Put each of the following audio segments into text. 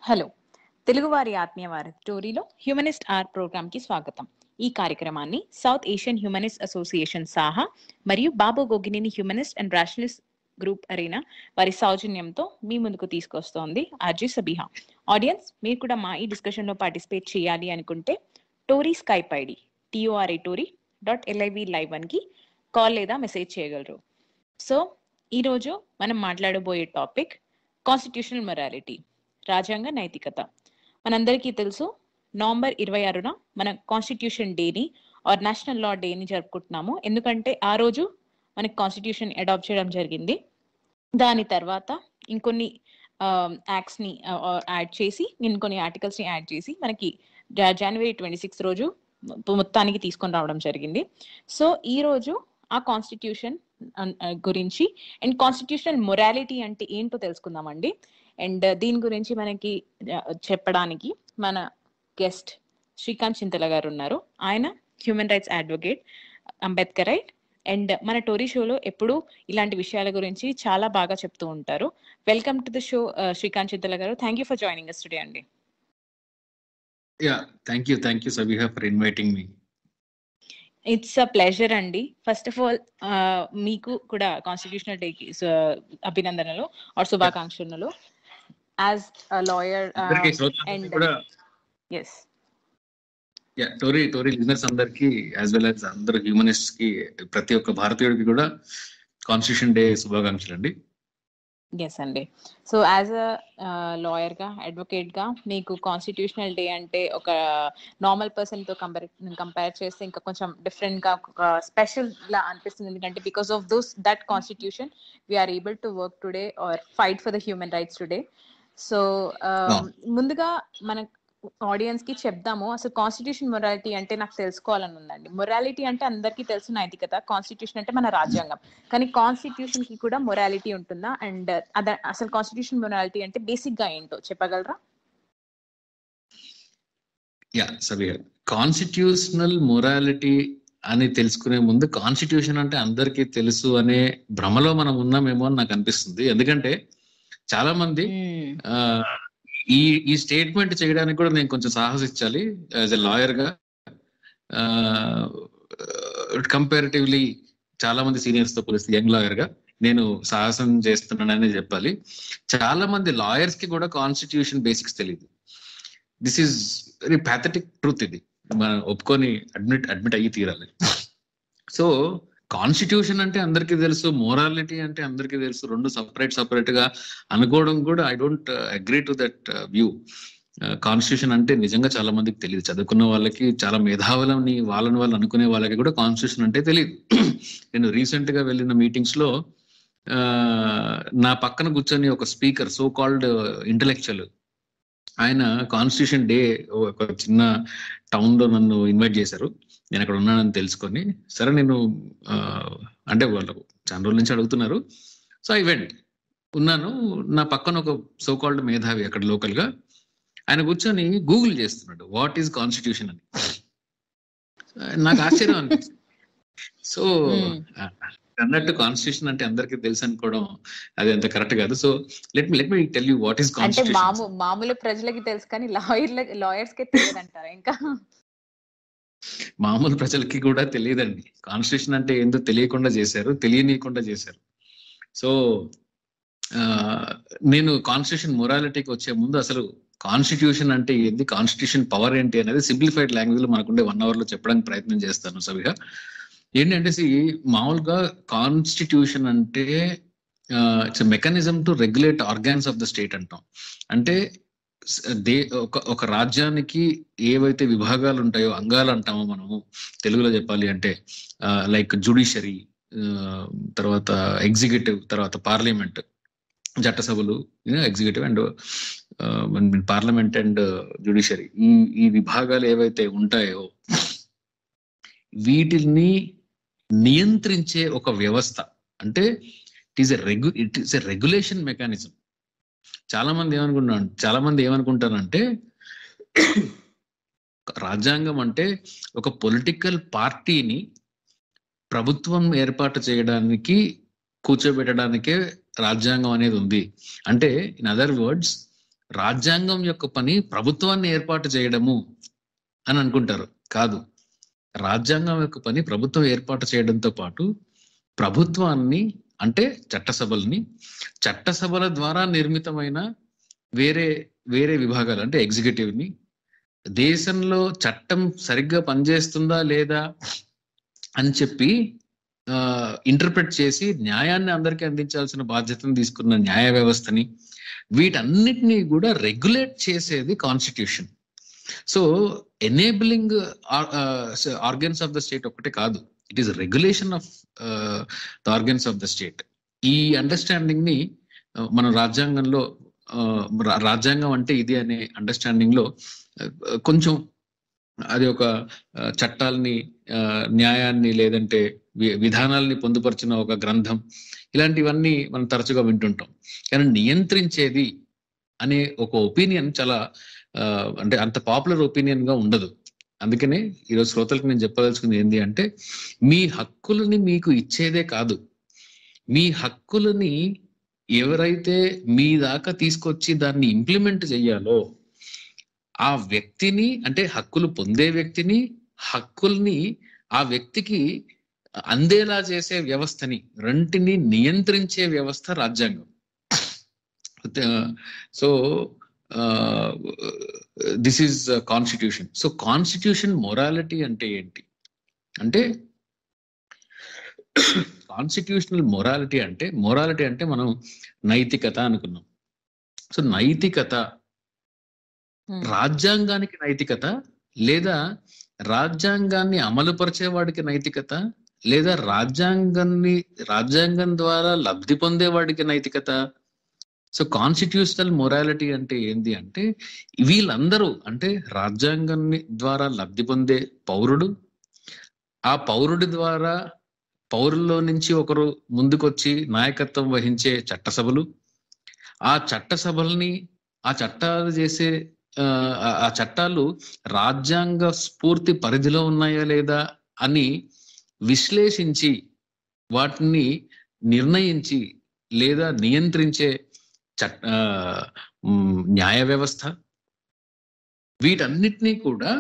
Hello తెలుగువారి ఆత్మీయ వారి స్టోరీలో హ్యూమనిస్ట్ ఆర్ ప్రోగ్రామ్ కి స్వాగతం ఈ కార్యక్రమాన్ని South Asian Humanist Association SAHA మరియు Babu Gogineni humanist and rationalist group arena వారి సౌజన్యంతో మీ ముందుకు తీసుకొస్తోంది ఆర్జే సబిహా ఆడియన్స్ మీరు కూడా మా ఈ డిస్కషన్ లో పార్టిసిపేట్ చేయాలి అనుకుంటే Tori Skype ID T O R I Tori dot L I V live one కి కాల్ లేదా మెసేజ్ చేయగలరు సో ఈరోజు మనం మాట్లాడబోయే టాపిక్ కాన్స్టిట్యూషనల్ మొరాలిటీ రాజ్యాంగ నైతికత మనందరికీ తెలుసు నవంబర్ ఇరవై ఆరున మన కాన్స్టిట్యూషన్ డేని ఆర్ నేషనల్ లా డేని జరుపుకుంటున్నాము ఎందుకంటే ఆ రోజు మనకి కాన్స్టిట్యూషన్ అడాప్ట్ చేయడం జరిగింది దాని తర్వాత ఇంకొన్ని యాక్ట్స్ ని యాడ్ చేసి ఇంకొన్ని ఆర్టికల్స్ ని యాడ్ చేసి మనకి జనవరి ట్వంటీ సిక్స్ రోజు మొత్తానికి తీసుకొని రావడం జరిగింది సో ఈ రోజు ఆ కాన్స్టిట్యూషన్ గురించి అండ్ కాన్స్టిట్యూషనల్ మొరాలిటీ అంటే ఏంటో తెలుసుకుందామండి అండ్ దీని గురించి మనకి చెప్పడానికి మన గెస్ట్ శ్రీకాంత్ చింతల గారు ఉన్నారు ఆయన human rights advocate Ambedkar right and మన టోరీ షోలో ఎప్పుడు ఇలాంటి విషయాల గురించి చాలా బాగా చెప్తూ ఉంటారు welcome to the show Srikanth Chintala garu thank you for joining us today అండి yeah thank you thank you Sabiha for inviting me it's a pleasure అండి ఫస్ట్ ఆఫ్ ఆల్ మీకు కూడా కాన్స్టిట్యూషనల్ డేకి అభినందనలు ఆర్ శుభాకాంక్షలు as lawyer and yes yeah Tori Tori listeners అందరికి as well as అందరు humanist కి ప్రతి ఒక్క భారతీయుడికి కూడా కాన్స్టిట్యూషన్ డే శుభాకాంక్షలు అండి ఎస్ అండి సో యాజ్ అ లాయర్ గా అడ్వకేట్ గా మీకు కాన్స్టిట్యూషనల్ డే అంటే ఒక నార్మల్ పర్సన్ తో కంపేర్ కంపేర్ చేస్తే ఇంకా కొంచెం డిఫరెంట్ గా ఒక స్పెషల్ లా అనిపిస్తుంది ఎందుకంటే because of those that constitution we are able to work today or fight for the human rights today so ముందుగా మన ఆడియన్స్ కి చెప్దాము అసలు కాన్స్టిట్యూషన్ మొరాలిటీ అంటే నాకు తెలుసుకోవాలని ఉందండి మొరాలిటీ అంటే అందరికీ తెలుసు నైతికత కాన్స్టిట్యూషన్ అంటే మన రాజ్యాంగం కానీ కాన్స్టిట్యూషన్ కి కూడా మొరాలిటీ ఉంటుందా అండ్ అద అసలు కాన్స్టిట్యూషన్ మొరాలిటీ అంటే బేసిక్ గా ఏంటో చెప్పగలరా యా సబిహా కాన్స్టిట్యూషనల్ మొరాలిటీ అని తెలుసుకునే ముందు కాన్స్టిట్యూషన్ అంటే అందరికీ తెలుసు అనే భ్రమలో మనం ఉన్నామేమో అని నాకు అనిపిస్తుంది ఎందుకంటే చాలా మంది ఈ ఈ స్టేట్మెంట్ చేయడానికి కూడా నేను కొంచెం సాహసించాలి యాజ్ ఎ లాయర్ గా కంపారిటివ్లీ చాలా మంది సీనియర్స్ తో పోలిస్తే యంగ్ లాయర్ గా నేను సాహసం చేస్తున్నానని చెప్పాలి చాలా మంది లాయర్స్ కి కూడా కాన్స్టిట్యూషన్ బేసిక్స్ తెలియదు this is very pathetic truth ఇది మనం ఒప్పుకొని అడ్మిట్ అడ్మిట్ అయ్యి తీరాలి సో కాన్స్టిట్యూషన్ అంటే అందరికీ తెలుసు మోరాలిటీ అంటే అందరికీ తెలుసు రెండు సపరేట్ సపరేట్ గా అనుకోవడం కూడా I don't agree to that view constitution అంటే నిజంగా చాలా మందికి తెలియదు చదువుకున్న వాళ్ళకి చాలా మేధావులని వాళ్ళని వాళ్ళు అనుకునే వాళ్ళకి కూడా కాన్స్టిట్యూషన్ అంటే తెలియదు నేను రీసెంట్ గా వెళ్ళిన మీటింగ్స్ లో నా పక్కన కూర్చొని ఒక స్పీకర్ సో కాల్డ్ ఇంటలెక్చువల్ ఆయన కాన్స్టిట్యూషన్ డే ఒక చిన్న టౌన్ లో నన్ను ఇన్వైట్ చేశారు నేను అక్కడ ఉన్నానని తెలుసుకొని సరే నేను అంటే వాళ్ళు చాలా రోజుల నుంచి అడుగుతున్నారు సో ఐ వెంట్ ఉన్నాను నా పక్కన ఒక సో కాల్డ్ మేధావి అక్కడ లోకల్ గా ఆయన కూర్చొని గూగుల్ చేస్తున్నాడు వాట్ ఈజ్ కాన్స్టిట్యూషన్ అని నాకు ఆశ్చర్యం అనిపించింది సో అన్నట్టు కాన్స్టిట్యూషన్ అంటే అందరికీ తెలుసు అనుకోవడం అది అంత కరెక్ట్ కాదు so let me let me tell you what is అంటే మామూలు మామూలు ప్రజలకి తెలుసు కానీ లాయర్ల లాయర్స్ కి తెలియదు అంటారా ఇంకా మామూలు ప్రజలకి కూడా తెలియదండి కాన్స్టిట్యూషన్ అంటే ఏందో తెలియకుండా చేశారు తెలియనీయకుండా చేశారు సో నేను కాన్స్టిట్యూషన్ మొరాలిటీకి వచ్చే ముందు అసలు కాన్స్టిట్యూషన్ అంటే ఏంది కాన్స్టిట్యూషన్ పవర్ ఏంటి అనేది సింప్లిఫైడ్ లాంగ్వేజ్ లో మనకుండే వన్ అవర్ లో చెప్పడానికి ప్రయత్నం చేస్తాను సవిగా ఏంటంటే మామూలుగా కాన్స్టిట్యూషన్ అంటే it's mechanism to regulate organs of the state అంటాం అంటే దే ఒక ఒక రాజ్యానికి ఏవైతే విభాగాలు ఉంటాయో అంగాలు అంటామో మనము తెలుగులో చెప్పాలి అంటే లైక్ జుడిషరీ తర్వాత ఎగ్జిక్యూటివ్ తర్వాత పార్లమెంట్ చట్టసభలు executive and parliament and judiciary ఈ ఈ విభాగాలు ఏవైతే ఉంటాయో వీటిని నియంత్రించే ఒక వ్యవస్థ అంటే it is a regu it is a regulation mechanism చాలా మంది ఏమనుకుంటున్నాను చాలా మంది ఏమనుకుంటారంటే రాజ్యాంగం అంటే ఒక పొలిటికల్ పార్టీని ప్రభుత్వం ఏర్పాటు చేయడానికి కూర్చోబెట్టడానికే రాజ్యాంగం అనేది ఉంది అంటే ఇన్ అదర్ వర్డ్స్ రాజ్యాంగం యొక్క పని ప్రభుత్వాన్ని ఏర్పాటు చేయడము అని అనుకుంటారు కాదు రాజ్యాంగం యొక్క పని ప్రభుత్వం ఏర్పాటు చేయడంతో పాటు ప్రభుత్వాన్ని అంటే చట్టసభల్ని చట్టసభల ద్వారా నిర్మితమైన వేరే వేరే విభాగాలు అంటే ఎగ్జిక్యూటివ్ ని దేశంలో చట్టం సరిగ్గా పనిచేస్తుందా లేదా అని చెప్పి ఇంటర్ప్రిట్ చేసి న్యాయాన్ని అందరికీ అందించాల్సిన బాధ్యతను తీసుకున్న న్యాయ వ్యవస్థని వీటన్నిటినీ కూడా రెగ్యులేట్ చేసేది constitution so enabling organs of the state ఒకటే కాదు it is regulation of the organs of the state ఈ అండర్స్టాండింగ్ ని uh, మన రాజ్యాంగంలో uh, రా- రాజ్యాంగం అంటే ఇది అనే అండర్స్టాండింగ్ లో uh, కొంచెం అది ఒక uh, చట్టాలని uh, న్యాయాన్ని లేదంటే వి- విధానాల్ని పొందుపరిచిన ఒక గ్రంథం ఇలాంటివన్నీ మనం తరచుగా వింటుంటాం కానీ నియంత్రించేది అనే ఒక ఒపీనియన్ చాలా ఆ, అంటే అంత పాపులర్ ఒపీనియన్ గా ఉండదు అందుకనే ఈరోజు శ్రోతలకు నేను చెప్పదలుచుకుంది ఏంటి అంటే మీ హక్కులని మీకు ఇచ్చేదే కాదు మీ హక్కులని ఎవరైతే మీ దాకా తీసుకొచ్చి దాన్ని ఇంప్లిమెంట్ చెయ్యాలో ఆ వ్యక్తిని అంటే హక్కులు పొందే వ్యక్తిని హక్కుల్ని ఆ వ్యక్తికి అందేలా చేసే వ్యవస్థని రెంటిని నియంత్రించే వ్యవస్థ రాజ్యాంగం so this is constitution so constitution morality అంటే ఏంటి అంటే కాన్స్టిట్యూషనల్ మొరాలిటీ అంటే మొరాలిటీ అంటే మనం నైతికత అనుకున్నాం సో నైతికత Hmm. రాజ్యాంగానికి నైతికత లేదా రాజ్యాంగాన్ని అమలుపరిచేవాడికి నైతికత లేదా రాజ్యాంగాన్ని రాజ్యాంగం ద్వారా లబ్ధి పొందేవాడికి నైతికత సో కాన్స్టిట్యూషనల్ మొరాలిటీ అంటే ఏంది అంటే వీళ్ళందరూ అంటే రాజ్యాంగాన్ని ద్వారా లబ్ధి పొందే పౌరుడు ఆ పౌరుడి ద్వారా పౌరుల్లో నుంచి ఒకరు ముందుకొచ్చి నాయకత్వం వహించే చట్టసభలు ఆ చట్టసభల్ని ఆ చట్టాలు చేసే ఆ, ఆ- ఆ చట్టాలు రాజ్యాంగ స్ఫూర్తి పరిధిలో ఉన్నాయా లేదా అని విశ్లేషించి వాటిని నిర్ణయించి లేదా నియంత్రించే చట్ ఆ, మ్, న్యాయ వ్యవస్థ వీటన్నిటినీ కూడా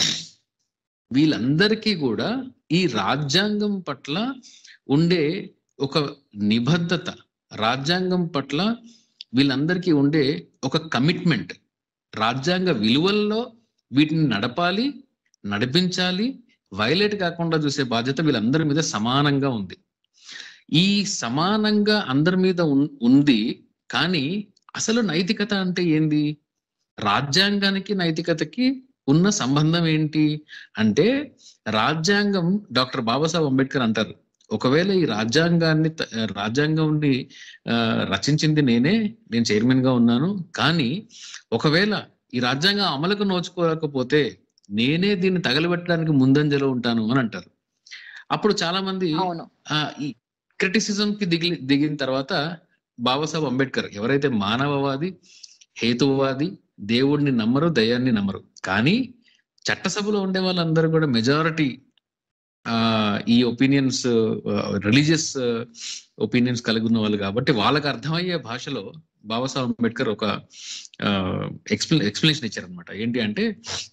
వీళ్ళందరికీ కూడా ఈ రాజ్యాంగం పట్ల ఉండే ఒక నిబద్ధత రాజ్యాంగం పట్ల వీళ్ళందరికీ ఉండే ఒక కమిట్మెంట్ రాజ్యాంగ విలువల్లో వీటిని నడపాలి నడిపించాలి వైలేట్ కాకుండా చూసే బాధ్యత వీళ్ళందరి మీద సమానంగా ఉంది ఈ సమానంగా అందరి మీద ఉన్- ఉంది కానీ అసలు నైతికత అంటే ఏంది రాజ్యాంగానికి నైతికతకి ఉన్న సంబంధం ఏంటి అంటే రాజ్యాంగం డాక్టర్ బాబాసాహెబ్ అంబేద్కర్ అంటారు ఒకవేళ ఈ రాజ్యాంగాన్ని త- రాజ్యాంగంని ఆ, రచించింది నేనే నేను చైర్మన్ గా ఉన్నాను కానీ ఒకవేళ ఈ రాజ్యాంగం అమలుకు నోచుకోలేకపోతే నేనే దీన్ని తగలబెట్టడానికి ముందంజలో ఉంటాను అని అంటారు అప్పుడు చాలా మంది అవును ఆ ఈ క్రిటిసిజం కి దిగి దిగిన తర్వాత బాబాసాహెబ్ అంబేద్కర్ ఎవరైతే మానవవాది హేతువాది దేవుడిని నమ్మరు దయాన్ని నమ్మరు కానీ చట్టసభలో ఉండే వాళ్ళందరూ కూడా మెజారిటీ ఆ ఈ ఒపీనియన్స్ రిలీజియస్ ఒపీనియన్స్ కలిగి ఉన్న వాళ్ళు కాబట్టి వాళ్ళకి అర్థమయ్యే భాషలో బాబాసాహెబ్ అంబేద్కర్ ఒక ఎక్స్ప్లె ఎక్స్ప్లెనేషన్ ఇచ్చారనమాట ఏంటి అంటే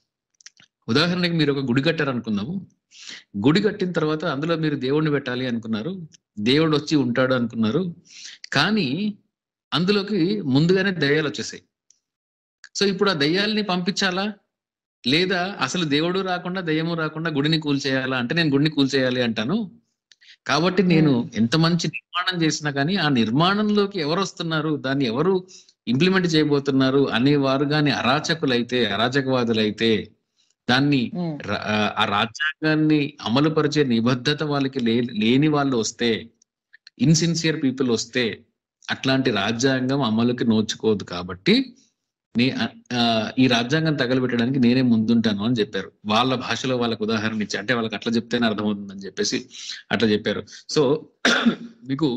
ఉదాహరణకి మీరు ఒక గుడి కట్టారు అనుకుందాము గుడి కట్టిన తర్వాత అందులో మీరు దేవుడిని పెట్టాలి అనుకున్నారు దేవుడు వచ్చి ఉంటాడు అనుకున్నారు కానీ అందులోకి ముందుగానే దయ్యాలు వచ్చేసాయి సో ఇప్పుడు ఆ దయ్యాల్ని పంపించాలా లేదా అసలు దేవుడు రాకుండా దయ్యము రాకుండా గుడిని కూల్చేయాలా అంటే నేను గుడిని కూల్చేయాలి అంటాను కాబట్టి నేను ఎంత మంచి నిర్మాణం చేసినా కానీ ఆ నిర్మాణంలోకి ఎవరు వస్తున్నారు దాన్ని ఎవరు ఇంప్లిమెంట్ చేయబోతున్నారు అనే వారు కానీ అరాచకులైతే అరాచకవాదులైతే దాన్ని ఉమ్, రా- ఆ రాజ్యాంగాన్ని అమలు పరిచే నిబద్ధత వాళ్ళకి లే- లేని వాళ్ళు వస్తే ఇన్సిన్సియర్ పీపుల్ వస్తే అట్లాంటి రాజ్యాంగం అమలుకి నోచుకోదు కాబట్టి నే ఆ, ఈ రాజ్యాంగం తగలబెట్టడానికి నేనే ముందుంటాను అని చెప్పారు వాళ్ళ భాషలో వాళ్ళకి ఉదాహరణ ఇచ్చి అంటే వాళ్ళకి అట్లా చెప్తేనే అర్థమవుతుందని చెప్పేసి అట్లా చెప్పారు సో మీకు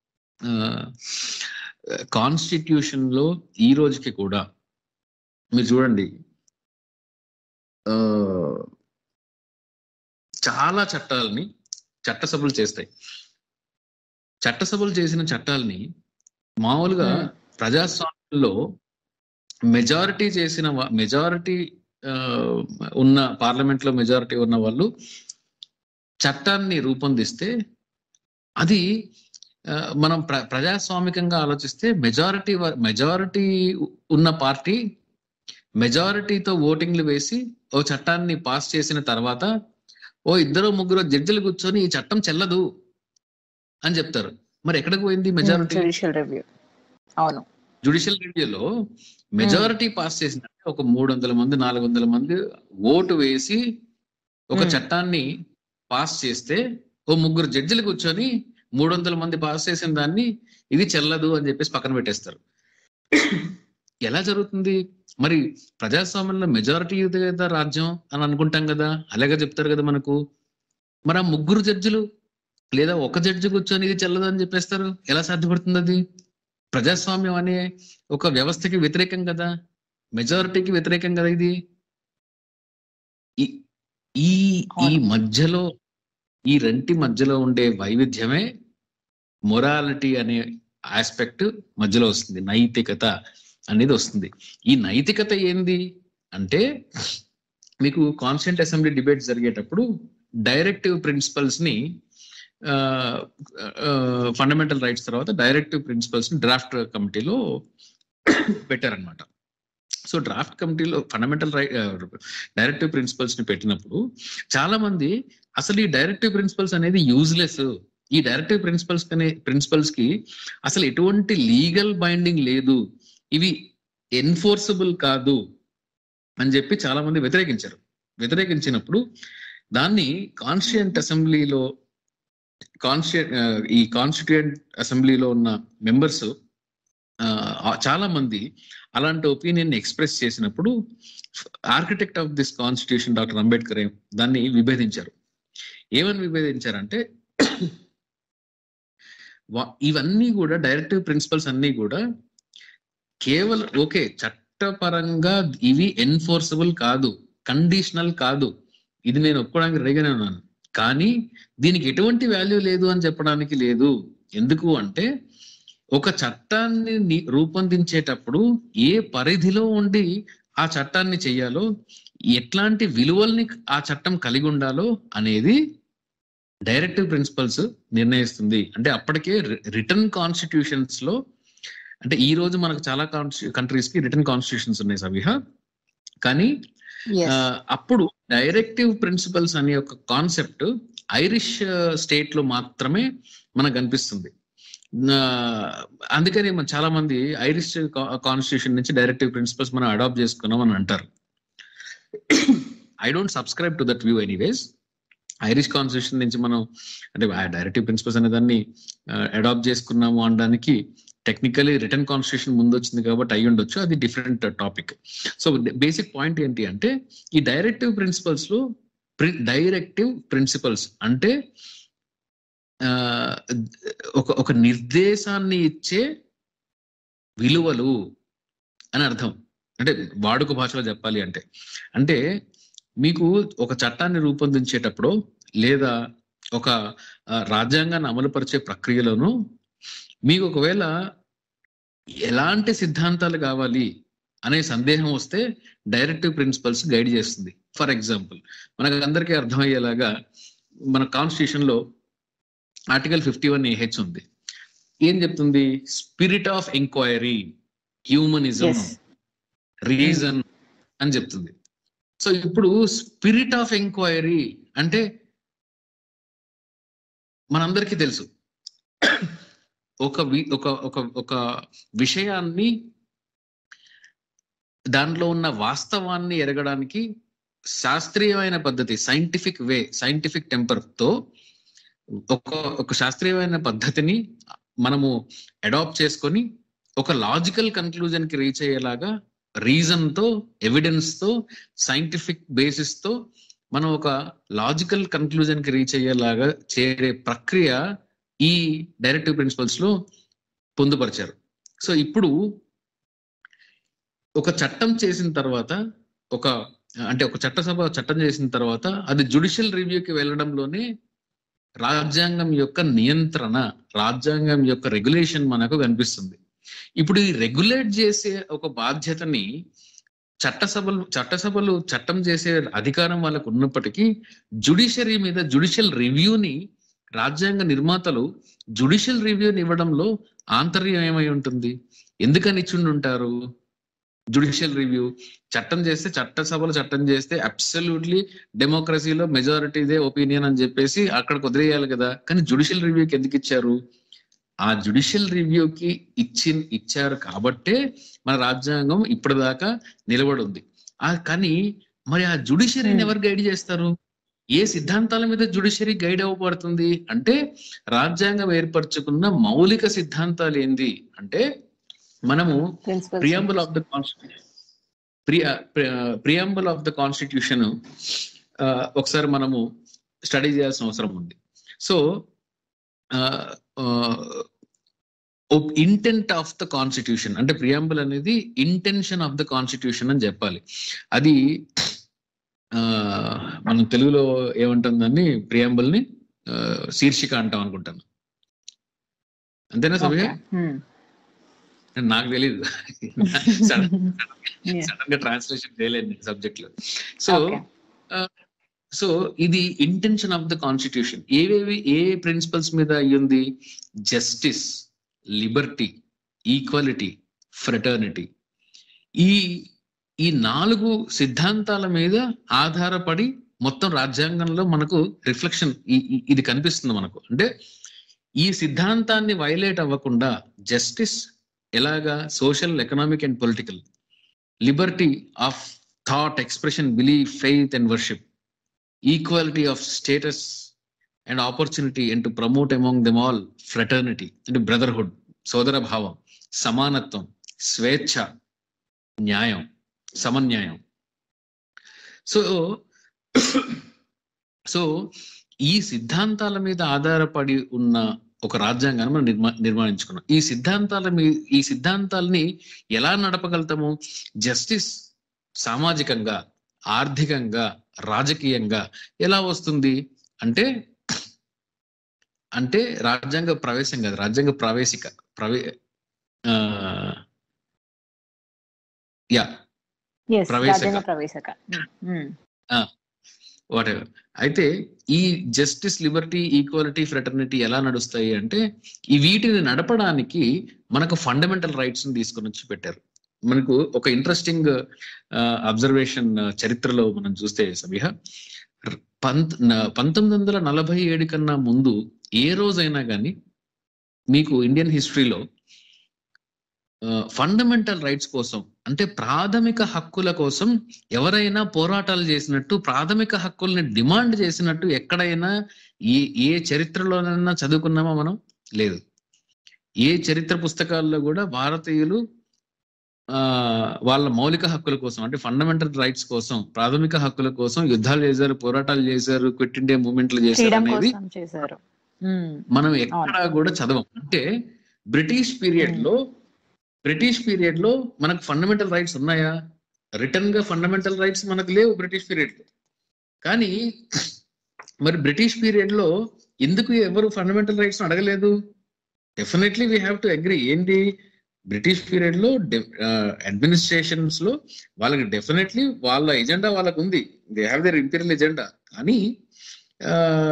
కాన్స్టిట్యూషన్ లో ఈ రోజుకి కూడా మీరు చూడండి ఆ, చాలా చట్టాలని చట్టసభలు చేస్తాయి చట్టసభలు చేసిన చట్టాలని మామూలుగా ఉమ్, ప్రజాస్వామ్యంలో మెజారిటీ చేసిన మెజారిటీ ఉన్న పార్లమెంట్ లో మెజారిటీ ఉన్న వాళ్ళు చట్టాన్ని రూపొందిస్తే అది ఆ, మనం ప్ర ప్రజాస్వామికంగా ఆలోచిస్తే మెజారిటీ మెజారిటీ ఉన్న పార్టీ మెజారిటీతో ఓటింగ్లు వేసి ఓ చట్టాన్ని పాస్ చేసిన తర్వాత ఓ ఇద్దరు ముగ్గురు జడ్జిలు కూర్చొని ఈ చట్టం చెల్లదు అని చెప్తారు మరి ఎక్కడికి పోయింది మెజారిటీ జుడిషియల్ రివ్యూ అవును జుడిషియల్ రివ్యూలో మెజారిటీ పాస్ చేసిన ఒక మూడు వందల మంది నాలుగు వందల మంది ఓటు వేసి ఒక Hmm. చట్టాన్ని పాస్ చేస్తే ఓ ముగ్గురు జడ్జిలు కూర్చొని మూడు వందల మంది పాస్ చేసిన దాన్ని ఇది చెల్లదు అని చెప్పేసి పక్కన పెట్టేస్తారు ఎలా జరుగుతుంది మరి ప్రజాస్వామ్యంలో మెజారిటీ కదా రాజ్యం అని అనుకుంటాం కదా అలాగే చెప్తారు కదా మనకు మరి ఆ ముగ్గురు జడ్జిలు లేదా ఒక జడ్జి కూర్చొని ఇది చెల్లదు అని చెప్పేస్తారు ఎలా సాధ్యపడుతుంది అది ప్రజాస్వామ్యం అనే ఒక వ్యవస్థకి వ్యతిరేకం కదా మెజారిటీకి వ్యతిరేకం కదా ఇది ఈ- ఈ ఈ అవును. మధ్యలో ఈ రెంటి మధ్యలో ఉండే వైవిధ్యమే మొరాలిటీ అనే ఆస్పెక్ట్ మధ్యలో వస్తుంది నైతికత అనేది వస్తుంది ఈ నైతికత ఏంది అంటే మీకు కాన్స్టెంట్ అసెంబ్లీ డిబేట్ జరిగేటప్పుడు డైరెక్టివ్ ప్రిన్సిపల్స్ ని ఫండమెంటల్ రైట్స్ తర్వాత డైరెక్టివ్ ప్రిన్సిపల్స్ ని డ్రాఫ్ట్ కమిటీలో పెట్టారనమాట సో డ్రాఫ్ట్ కమిటీలో ఫండమెంటల్ రైట్ డైరెక్టివ్ ప్రిన్సిపల్స్ ని పెట్టినప్పుడు చాలా మంది అసలు ఈ డైరెక్టివ్ ప్రిన్సిపల్స్ అనేది యూజ్లెస్ ఈ డైరెక్టివ్ ప్రిన్సిపల్స్ అనే ప్రిన్సిపల్స్ కి అసలు ఎటువంటి లీగల్ బైండింగ్ లేదు ఇవి ఎన్ఫోర్సబుల్ కాదు అని చెప్పి చాలా మంది వ్యతిరేకించారు వ్యతిరేకించినప్పుడు దాన్ని కాన్స్టిట్యూంట్ అసెంబ్లీలో కాన్స్టిట్యూట్ ఈ కాన్స్టిట్యూంట్ అసెంబ్లీలో ఉన్న మెంబర్స్ చాలా మంది అలాంటి ఒపీనియన్ ఎక్స్ప్రెస్ చేసినప్పుడు architect of this constitution doctor Ambedkar ఏం- దాన్ని విభేదించారు ఏమని విభేదించారంటే వా- ఇవన్నీ కూడా డైరెక్టివ్ ప్రిన్సిపల్స్ అన్నీ కూడా కేవలం ఓకే చట్టపరంగా ఇవి ఎన్ఫోర్సబుల్ కాదు కండిషనల్ కాదు ఇది నేను ఒప్పుకోవడానికి రెడీగానే ఉన్నాను కానీ దీనికి ఎటువంటి వాల్యూ లేదు అని చెప్పడానికి లేదు ఎందుకు అంటే ఒక చట్టాన్ని ని- రూపొందించేటప్పుడు ఏ పరిధిలో ఉండి ఆ చట్టాన్ని చెయ్యాలో ఎట్లాంటి విలువల్ని ఆ చట్టం కలిగి ఉండాలో అనేది డైరెక్టివ్ ప్రిన్సిపల్స్ నిర్ణయిస్తుంది అంటే అప్పటికే రిటర్న్ కాన్స్టిట్యూషన్స్ లో అంటే ఈ రోజు మనకు చాలా కంట్రీస్ కి రిటర్న్ కాన్స్టిట్యూషన్స్ ఉన్నాయి సవిహ కానీ Yes. ఆ, అప్పుడు డైరెక్టివ్ ప్రిన్సిపల్స్ అనే ఒక కాన్సెప్ట్ ఐరిష్ స్టేట్ లో మాత్రమే మనకు కనిపిస్తుంది ఆ, అందుకని మన చాలా మంది ఐరిష్ కాన్స్టిట్యూషన్ నుంచి డైరెక్టివ్ ప్రిన్సిపల్స్ మనం అడాప్ట్ చేసుకున్నాం అని అంటారు I don't subscribe to that view anyways Irish constitution నుంచి మనం అంటే డైరెక్టివ్ ప్రిన్సిపల్స్ అనే దాన్ని అడాప్ట్ చేసుకున్నాము అనడానికి టెక్నికలీ రిటర్న్ కాన్స్టిట్యూషన్ ముందు వచ్చింది కాబట్టి అయి ఉండొచ్చు అది different topic so basic point ఏంటి అంటే ఈ డైరెక్టివ్ ప్రిన్సిపల్స్ లో డైరెక్టివ్ ప్రిన్సిపల్స్ అంటే ఆ, ఒక ఒక నిర్దేశాన్ని ఇచ్చే విలువలు అని అర్థం అంటే వాడుక భాషలో చెప్పాలి అంటే అంటే మీకు ఒక చట్టాన్ని రూపొందించేటప్పుడు లేదా ఒక ఆ, రాజ్యాంగాన్ని అమలుపరిచే ప్రక్రియలోనూ మీకు ఒకవేళ ఎలాంటి సిద్ధాంతాలు కావాలి అనే సందేహం వస్తే డైరెక్టివ్ ప్రిన్సిపల్స్ గైడ్ చేస్తుంది ఫర్ ఎగ్జాంపుల్ మనకు అందరికీ అర్థమయ్యేలాగా మన కాన్స్టిట్యూషన్ లో ఆర్టికల్ ఫిఫ్టీ వన్ ఏహెచ్ ఉంది ఏం చెప్తుంది spirit of enquiry humanism Yes. Reason అని చెప్తుంది సో ఇప్పుడు స్పిరిట్ ఆఫ్ ఎంక్వైరీ అంటే మనందరికీ తెలుసు ఒక వి- ఒక ఒక ఒక విషయాన్ని దాంట్లో ఉన్న వాస్తవాన్ని ఎరగడానికి శాస్త్రీయమైన పద్ధతి సైంటిఫిక్ వే సైంటిఫిక్ టెంపర్ తో ఒక ఒక శాస్త్రీయమైన పద్ధతిని మనము అడాప్ట్ చేసుకొని ఒక లాజికల్ కన్క్లూజన్ కి రీచ్ అయ్యేలాగా రీజన్ తో ఎవిడెన్స్ తో సైంటిఫిక్ బేసిస్ తో మనం ఒక లాజికల్ కన్క్లూజన్ కి రీచ్ అయ్యేలాగా చేరే ప్రక్రియ ఈ డైరెక్టివ్ ప్రిన్సిపల్స్ లో పొందుపరిచారు సో ఇప్పుడు ఒక చట్టం చేసిన తర్వాత ఒక అంటే ఒక చట్టసభ చట్టం చేసిన తర్వాత అది జుడిషియల్ రివ్యూకి వెళ్ళడంలోనే రాజ్యాంగం యొక్క నియంత్రణ రాజ్యాంగం యొక్క రెగ్యులేషన్ మనకు కనిపిస్తుంది ఇప్పుడు ఈ రెగ్యులేట్ చేసే ఒక బాధ్యతని చట్టసభలు చట్టసభలు చట్టం చేసే అధికారం వాళ్ళకు ఉన్నప్పటికీ జుడిషియరీ మీద జుడిషియల్ రివ్యూని రాజ్యాంగ నిర్మాతలు జుడిషియల్ రివ్యూని ఇవ్వడంలో ఆంతర్యం ఏమై ఉంటుంది ఎందుకని ఇచ్చిండి ఉంటారు జుడిషియల్ రివ్యూ చట్టం చేస్తే చట్టసభలు చట్టం చేస్తే అబ్సల్యూట్లీ డెమోక్రసీలో మెజారిటీదే ఒపీనియన్ అని చెప్పేసి అక్కడ కుదిరేయాలి కదా కానీ జుడిషియల్ రివ్యూకి ఎందుకు ఇచ్చారు ఆ జుడిషియల్ రివ్యూకి ఇచ్చి ఇచ్చారు కాబట్టే మన రాజ్యాంగం ఇప్పటిదాకా నిలబడి ఉంది ఆ కానీ మరి ఆ జుడిషియరీని Hmm. ఎవరు గైడ్ చేస్తారు ఏ సిద్ధాంతాల మీద జుడిషియరీ గైడ్ అవ్వబడుతుంది అంటే రాజ్యాంగం ఏర్పరచుకున్న మౌలిక సిద్ధాంతాలు ఏంది అంటే మనము principle preamble of the constitution preamble of the constitution ఒకసారి మనము స్టడీ చేయాల్సిన అవసరం ఉంది so intent of the constitution అంటే ప్రియాంబుల్ అనేది ఇంటెన్షన్ ఆఫ్ ద కాన్స్టిట్యూషన్ అని చెప్పాలి అది ఆ, మనం తెలుగులో ఏమంటుందని ప్రియాంబుల్ ని ఆ, శీర్షిక అంటాం అనుకుంటాను అంతేనా సమయ నాకు తెలియదు సడన్ సడన్ గా ట్రాన్స్లేషన్ చేయలేదు నేను సబ్జెక్ట్ లో సో సో ఇది ఇంటెన్షన్ ఆఫ్ ద కాన్స్టిట్యూషన్ ఏవేవి ఏ ప్రిన్సిపల్స్ మీద అయ్యింది జస్టిస్ లిబర్టీ ఈక్వాలిటీ ఫ్రెటర్నిటీ ఈ ఈ నాలుగు సిద్ధాంతాల మీద ఆధారపడి మొత్తం రాజ్యాంగంలో మనకు రిఫ్లెక్షన్ ఇది కనిపిస్తుంది మనకు అంటే ఈ సిద్ధాంతాన్ని వైలేట్ అవ్వకుండా జస్టిస్ ఎలాగా social economic and political liberty of thought expression belief faith and worship equality of status and opportunity and to promote among them all fraternity అంటే బ్రదర్హుడ్ సోదర భావం సమానత్వం స్వేచ్ఛ న్యాయం సమన్యాయం సో సో ఈ సిద్ధాంతాల మీద ఆధారపడి ఉన్న ఒక రాజ్యాంగాన్ని మనం నిర్మా నిర్మాణించుకున్నాం ఈ సిద్ధాంతాల మీ ఈ సిద్ధాంతాలని ఎలా నడపగలుగుతాము జస్టిస్ సామాజికంగా ఆర్థికంగా రాజకీయంగా ఎలా వస్తుంది అంటే అంటే రాజ్యాంగ ప్రవేశం కాదు రాజ్యాంగ ప్రవేశిక ప్రవే యా ప్రవేశక. ప్రవేశక వాట్ ఎవర్ అయితే ఈ జస్టిస్ లిబర్టీ ఈక్వాలిటీ ఫ్రెటర్నిటీ ఎలా నడుస్తాయి అంటే ఈ వీటిని నడపడానికి మనకు ఫండమెంటల్ రైట్స్ ని తీసుకొని వచ్చి పెట్టారు మనకు ఒక ఇంట్రెస్టింగ్ అబ్జర్వేషన్ చరిత్రలో మనం చూస్తే సబిహ పంత్ న- పంతొమ్మిది వందల నలభై ఏడు కన్నా ముందు ఏ రోజైనా కానీ మీకు ఇండియన్ హిస్టరీలో ఫండమెంటల్ రైట్స్ కోసం అంటే ప్రాథమిక హక్కుల కోసం ఎవరైనా పోరాటాలు చేసినట్టు ప్రాథమిక హక్కుల్ని డిమాండ్ చేసినట్టు ఎక్కడైనా ఏ ఏ చరిత్రలోనైనా చదువుకున్నామా మనం లేదు ఏ చరిత్ర పుస్తకాల్లో కూడా భారతీయులు ఆ వాళ్ళ మౌలిక హక్కుల కోసం అంటే ఫండమెంటల్ రైట్స్ కోసం ప్రాథమిక హక్కుల కోసం యుద్ధాలు చేశారు పోరాటాలు చేశారు క్విట్ ఇండియా మూవ్మెంట్లు చేశారు ఫ్రీడమ్ అనేది కోసం చేశారు మనం ఎక్కడా కూడా చదవం అంటే బ్రిటిష్ పీరియడ్ లో బ్రిటిష్ పీరియడ్ లో మనకు ఫండమెంటల్ రైట్స్ ఉన్నాయా రిటర్న్ గా ఫండమెంటల్ రైట్స్ మనకు లేవు బ్రిటిష్ పీరియడ్ లో కానీ మరి బ్రిటిష్ పీరియడ్ లో ఎందుకు ఎవరు ఫండమెంటల్ రైట్స్ అడగలేదు definitely we have to agree ఏంటి బ్రిటిష్ పీరియడ్ లో అడ్మినిస్ట్రేషన్స్ లో వాళ్ళకి డెఫినెట్లీ వాళ్ళ ఎజెండా వాళ్ళకు ఉంది they have their imperial agenda కానీ ఆ,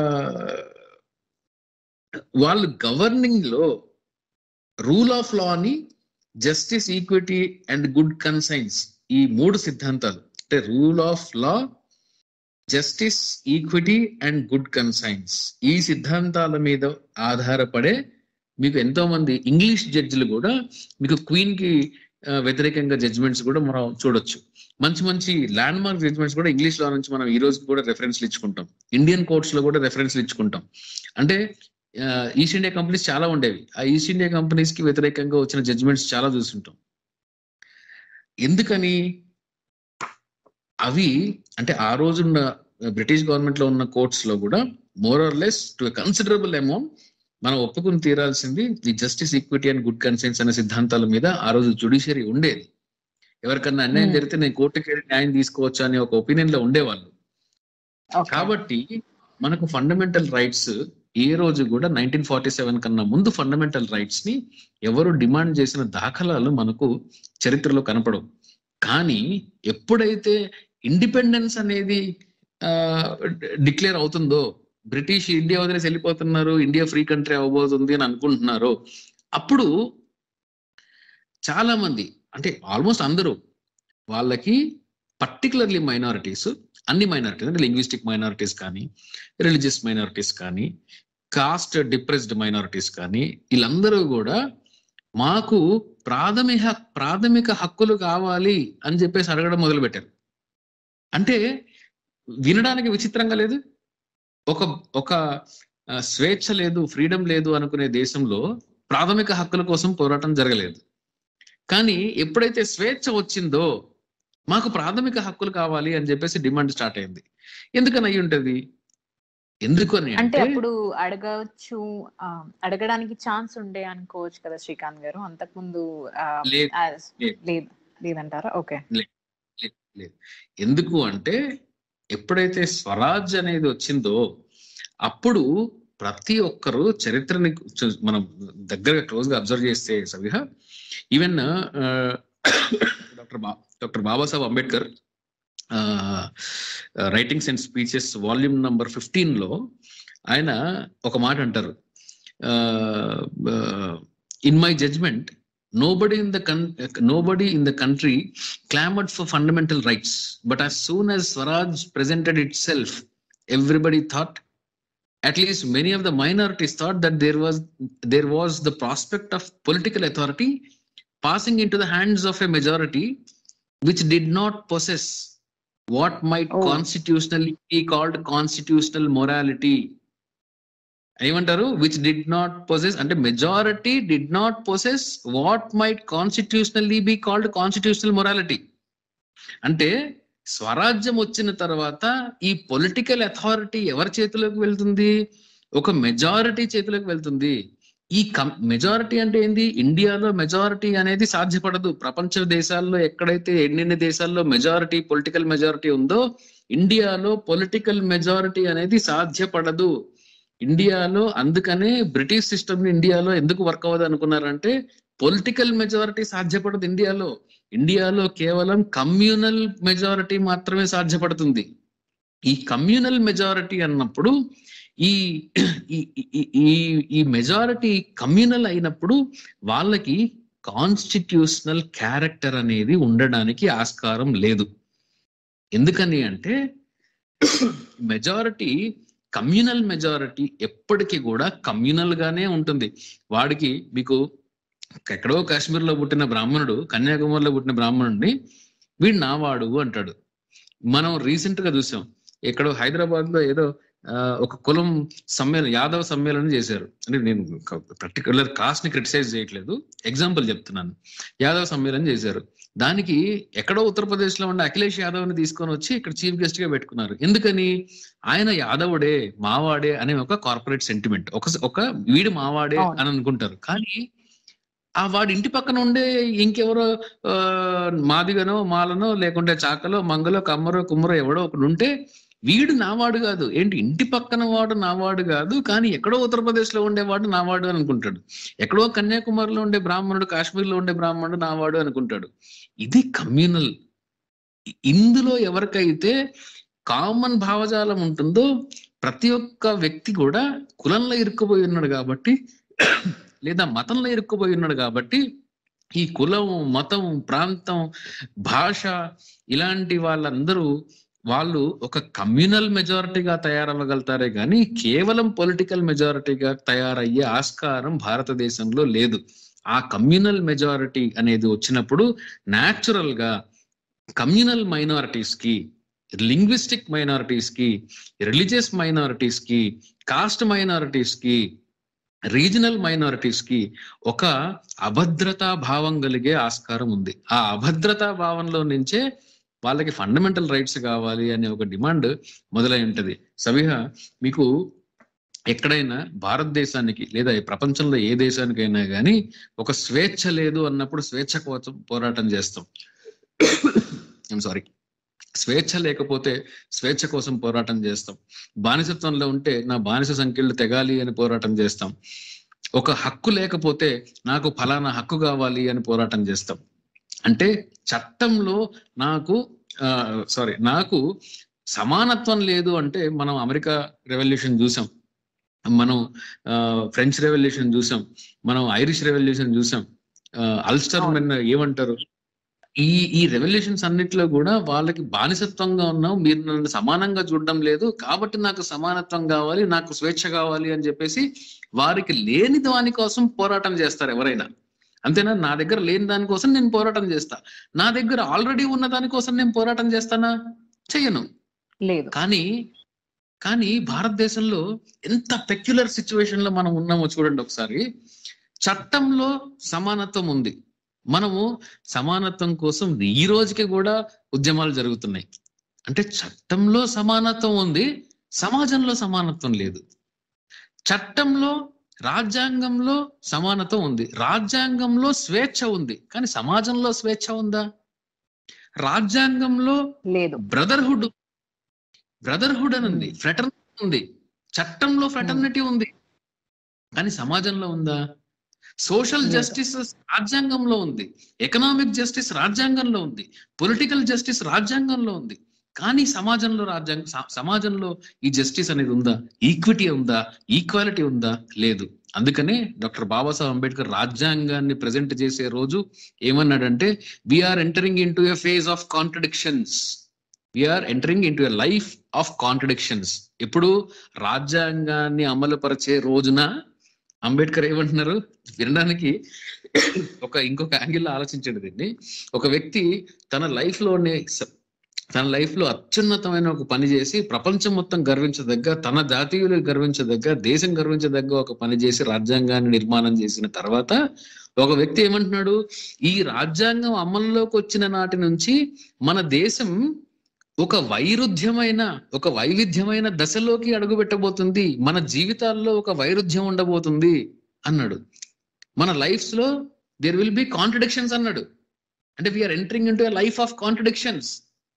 వాళ్ళు గవర్నింగ్ లో రూల్ ఆఫ్ లా ని justice equity and good conscience ఈ మూడు సిద్ధాంతాలు అంటే rule of law justice equity and good conscience ఈ సిద్ధాంతాల మీద ఆధారపడే మీకు ఎంతో మంది ఇంగ్లీష్ జడ్జిలు కూడా మీకు క్వీన్ కి ఆ, వ్యతిరేకంగా జడ్జిమెంట్స్ కూడా మనం చూడొచ్చు మంచి మంచి ల్యాండ్ మార్క్ జడ్జిమెంట్స్ కూడా ఇంగ్లీష్ లో నుంచి మనం ఈ రోజు కూడా రెఫరెన్స్లు ఇచ్చుకుంటాం ఇండియన్ కోర్ట్స్ లో కూడా రెఫరెన్స్లు ఇచ్చుకుంటాం అంటే ఆ, ఈస్ట్ ఇండియా కంపెనీస్ చాలా ఉండేవి ఆ ఈస్ట్ ఇండియా కంపెనీస్ కి వ్యతిరేకంగా వచ్చిన జడ్జిమెంట్స్ చాలా చూస్తుంటాం ఎందుకని అవి అంటే ఆ రోజున్న బ్రిటిష్ గవర్నమెంట్ లో ఉన్న కోర్ట్స్ లో కూడా more or less to considerable amount మనం ఒప్పుకుని తీరాల్సింది ఈ justice equity and good conscience అనే సిద్ధాంతాల మీద ఆ రోజు జుడిషియరీ ఉండేది ఎవరికన్నా అన్యాయం Hmm. జరిగితే నేను కోర్టుకి వెళ్ళి న్యాయం తీసుకోవచ్చు అనే ఒక ఒపీనియన్ లో ఉండేవాళ్ళు కాబట్టి మనకు ఫండమెంటల్ రైట్స్ ఏ రోజు కూడా నైన్టీన్ ఫార్టీ సెవెన్ కన్నా ముందు ఫండమెంటల్ రైట్స్ ని ఎవరు డిమాండ్ చేసిన దాఖలాలు మనకు చరిత్రలో కనపడవు కానీ ఎప్పుడైతే ఇండిపెండెన్స్ అనేది డిక్లేర్ అవుతుందో బ్రిటిష్ ఇండియా వదిలేసి వెళ్ళిపోతున్నారు ఇండియా ఫ్రీ కంట్రీ అవ్వబోతుంది అని అనుకుంటున్నారు అప్పుడు చాలా మంది అంటే ఆల్మోస్ట్ అందరూ వాళ్ళకి పర్టికులర్లీ మైనారిటీస్ అన్ని మైనారిటీస్ అంటే లింగ్విస్టిక్ మైనారిటీస్ కానీ రిలీజియస్ మైనారిటీస్ కానీ కాస్ట్ డిప్రెస్డ్ మైనారిటీస్ కానీ వీళ్ళందరూ కూడా మాకు ప్రాథమిక ప్రాథమిక హక్కులు కావాలి అని చెప్పేసి అడగడం మొదలు పెట్టారు అంటే వినడానికి విచిత్రంగా లేదు ఒక ఒక ఆ, స్వేచ్ఛ లేదు ఫ్రీడమ్ లేదు అనుకునే దేశంలో ప్రాథమిక హక్కుల కోసం పోరాటం జరగలేదు కానీ ఎప్పుడైతే స్వేచ్ఛ వచ్చిందో మాకు ప్రాథమిక హక్కులు కావాలి అని చెప్పేసి డిమాండ్ స్టార్ట్ అయింది ఎందుకని అయి ఉంటది ఎందుకని అంటే అంటే అప్పుడు అడగవచ్చు ఆ, అడగడానికి ఛాన్స్ ఉండే అనుకోవచ్చు కదా శ్రీకాంత్ గారు అంతకుముందు ఆ, లేదు, ఆ, లేదు. లేదు లేదంటారా ఓకే లేదు ఎందుకు అంటే ఎప్పుడైతే స్వరాజ్ అనేది వచ్చిందో అప్పుడు ప్రతి ఒక్కరు చరిత్రని చూ- మనం దగ్గరగా క్లోజ్ గా అబ్జర్వ్ చేస్తే సవిహ ఈవెన్ డాక్టర్ బా doctor Babasaheb Ambedkar writings and speeches volume number fifteen లో ఆయన ఒక మాట అంటారు in my judgement nobody in the con- nobody in the country clamored for fundamental rights but as soon as swaraj presented itself everybody thought at least many of the minorities thought that there was there was the prospect of political authority passing into the hands of a majority which did not possess what might Oh. constitutionally be called constitutional morality ఏమంటారు which did not possess అంటే majority did not possess what might constitutionally be called constitutional morality అంటే స్వరాజ్యం వచ్చిన తర్వాత ఈ political authority ఎవరి చేతిలోకి వెళ్తుంది ఒక మెజారిటీ చేతిలోకి వెళ్తుంది ఈ మెజారిటీ అంటే ఏంది ఇండియాలో మెజారిటీ అనేది సాధ్యపడదు ప్రపంచ దేశాల్లో ఎక్కడైతే ఎన్నెన్ని దేశాల్లో మెజారిటీ పొలిటికల్ మెజారిటీ ఉందో ఇండియాలో పొలిటికల్ మెజారిటీ అనేది సాధ్యపడదు ఇండియాలో అందుకనే బ్రిటిష్ సిస్టమ్ ఇండియాలో ఎందుకు వర్క్ అవ్వదు అనుకున్నారంటే పొలిటికల్ మెజారిటీ సాధ్యపడదు ఇండియాలో ఇండియాలో కేవలం కమ్యూనల్ మెజారిటీ మాత్రమే సాధ్యపడుతుంది ఈ కమ్యూనల్ మెజారిటీ అన్నప్పుడు ఈ ఈ- ఈ- ఈ ఈ మెజారిటీ కమ్యూనల్ అయినప్పుడు వాళ్ళకి కాన్స్టిట్యూషనల్ క్యారెక్టర్ అనేది ఉండడానికి ఆస్కారం లేదు ఎందుకని అంటే మెజారిటీ కమ్యూనల్ మెజారిటీ ఎప్పటికీ కూడా కమ్యూనల్ గానే ఉంటుంది వాడికి మీకు ఎక్కడో కాశ్మీర్ లో పుట్టిన బ్రాహ్మణుడు కన్యాకుమారిలో పుట్టిన బ్రాహ్మణుడిని వీడు నావాడు అంటాడు మనం రీసెంట్ గా చూసాం ఎక్కడో హైదరాబాద్ లో ఏదో ఆ, ఒక కులం సమ్మేళనం యాదవ సమ్మేళనం చేశారు అంటే నేను పర్టికులర్ కాస్ట్ ని క్రిటిసైజ్ చేయట్లేదు ఎగ్జాంపుల్ చెప్తున్నాను యాదవ సమ్మేళనం చేశారు దానికి ఎక్కడో ఉత్తరప్రదేశ్ లో ఉన్న అఖిలేష్ యాదవ్ ని తీసుకొని వచ్చి ఇక్కడ చీఫ్ గెస్ట్ గా పెట్టుకున్నారు ఎందుకని ఆయన యాదవుడే మావాడే అనే ఒక కార్పొరేట్ సెంటిమెంట్ ఒక ఒక వీడు మావాడే అవును. అని అనుకుంటారు కానీ ఆ వాడి ఇంటి పక్కన ఉండే ఇంకెవరో ఆ, మాదిగనో మాలనో లేకుంటే చాకలో మంగలో కమ్మరో కుమ్మరో ఎవడో ఒకడు ఉంటే వీడు నావాడు కాదు ఏంటి ఇంటి పక్కన వాడు నావాడు కాదు కానీ ఎక్కడో ఉత్తరప్రదేశ్ లో ఉండేవాడు నావాడు అని అనుకుంటాడు ఎక్కడో కన్యాకుమారిలో ఉండే బ్రాహ్మణుడు కాశ్మీర్లో ఉండే బ్రాహ్మణుడు నావాడు అనుకుంటాడు ఇది కమ్యూనల్ ఇందులో ఎవరికైతే కామన్ భావజాలం ఉంటుందో ప్రతి ఒక్క వ్యక్తి కూడా కులంలో ఇరుక్కుపోయి ఉన్నాడు కాబట్టి లేదా మతంలో ఇరుక్కుపోయి ఉన్నాడు కాబట్టి ఈ కులం మతం ప్రాంతం భాష ఇలాంటి వాళ్ళందరూ వాళ్ళు ఒక కమ్యూనల్ మెజారిటీగా తయారవ్వగలుగుతారే కానీ కేవలం పొలిటికల్ మెజారిటీగా తయారయ్యే ఆస్కారం భారతదేశంలో లేదు ఆ కమ్యూనల్ మెజారిటీ అనేది వచ్చినప్పుడు న్యాచురల్ గా కమ్యూనల్ మైనారిటీస్ కి లింగ్విస్టిక్ మైనారిటీస్ కి రిలీజియస్ మైనారిటీస్ కి కాస్ట్ మైనారిటీస్ కి రీజనల్ మైనారిటీస్ కి ఒక అభద్రతా భావం కలిగే ఆస్కారం ఉంది ఆ అభద్రతా భావంలో నుంచే వాళ్ళకి ఫండమెంటల్ రైట్స్ కావాలి అనే ఒక డిమాండ్ మొదలై ఉంటది సవిహ మీకు ఎక్కడైనా భారతదేశానికి లేదా ఈ ప్రపంచంలో ఏ దేశానికైనా కానీ ఒక స్వేచ్ఛ లేదు అన్నప్పుడు స్వేచ్ఛ కోసం పోరాటం చేస్తాం ఐమ్ సారీ స్వేచ్ఛ లేకపోతే స్వేచ్ఛ కోసం పోరాటం చేస్తాం బానిసత్వంలో ఉంటే నా బానిస సంఖ్యలు తెగాలి అని పోరాటం చేస్తాం ఒక హక్కు లేకపోతే నాకు ఫలానా హక్కు కావాలి అని పోరాటం చేస్తాం అంటే చట్టంలో నాకు సారీ నాకు సమానత్వం లేదు అంటే మనం అమెరికా రెవల్యూషన్ చూసాం మనం ఫ్రెంచ్ రెవల్యూషన్ చూసాం మనం ఐరిష్ రెవల్యూషన్ చూసాం అల్స్టర్ మెన్ ఏమంటారు ఈ ఈ రెవల్యూషన్స్ అన్నిట్లో కూడా వాళ్ళకి బానిసత్వంగా ఉన్నావు మీరు నన్ను సమానంగా చూడడం లేదు కాబట్టి నాకు సమానత్వం కావాలి నాకు స్వేచ్ఛ కావాలి అని చెప్పేసి వారికి లేని దాని కోసం పోరాటం చేస్తారు ఎవరైనా అంతేనా నా దగ్గర లేని దానికోసం నేను పోరాటం చేస్తా నా దగ్గర ఆల్రెడీ ఉన్న దానికోసం నేను పోరాటం చేస్తానా చెయ్యను లేదు కానీ కానీ భారతదేశంలో ఎంత పెక్యులర్ సిచ్యువేషన్ లో మనం ఉన్నామో చూడండి ఒకసారి చట్టంలో సమానత్వం ఉంది మనము సమానత్వం కోసం ఈ రోజుకి కూడా ఉద్యమాలు జరుగుతున్నాయి అంటే చట్టంలో సమానత్వం ఉంది సమాజంలో సమానత్వం లేదు చట్టంలో రాజ్యాంగంలో సమానత్వం ఉంది రాజ్యాంగంలో స్వేచ్ఛ ఉంది కానీ సమాజంలో స్వేచ్ఛ ఉందా రాజ్యాంగంలో లేదు బ్రదర్హుడ్ బ్రదర్హుడ్ అని ఉంది ఫ్రెటర్నిటీ ఉంది చట్టంలో ఫ్రెటర్నిటీ ఉంది కానీ సమాజంలో ఉందా సోషల్ లేదు. జస్టిస్ రాజ్యాంగంలో ఉంది ఎకనామిక్ జస్టిస్ రాజ్యాంగంలో ఉంది పొలిటికల్ జస్టిస్ రాజ్యాంగంలో ఉంది కానీ సమాజంలో రాజ్యాంగ స- సమాజంలో ఈ జస్టిస్ అనేది ఉందా ఈక్విటీ ఉందా ఈక్వాలిటీ ఉందా లేదు అందుకనే డాక్టర్ బాబాసాహెబ్ అంబేద్కర్ రాజ్యాంగాన్ని ప్రజెంట్ చేసే రోజు ఏమన్నాడంటే we are entering into a phase of contradictions we are entering into a life of contradictions ఇప్పుడు రాజ్యాంగాన్ని అమలుపరిచే రోజున అంబేద్కర్ ఏమంటున్నారు వినడానికి ఒక ఇంకొక యాంగిల్లో ఆలోచించండి దీన్ని ఒక వ్యక్తి తన లైఫ్ లోనే స- తన లైఫ్ లో అత్యున్నతమైన ఒక పని చేసి ప్రపంచం మొత్తం గర్వించదగ్గ తన జాతీయులు గర్వించదగ్గ దేశం గర్వించదగ్గ ఒక పని చేసి రాజ్యాంగాన్ని నిర్మాణం చేసిన తర్వాత ఒక వ్యక్తి ఏమంటున్నాడు ఈ రాజ్యాంగం అమల్లోకి వచ్చిన నాటి నుంచి మన దేశం ఒక వైరుధ్యమైన ఒక వైవిధ్యమైన దశలోకి అడుగుపెట్టబోతుంది మన జీవితాల్లో ఒక వైరుధ్యం ఉండబోతుంది అన్నాడు మన లైఫ్స్ లో దేర్ విల్ బి కాంట్రడిక్షన్స్ అన్నాడు అంటే we are entering into life of contradictions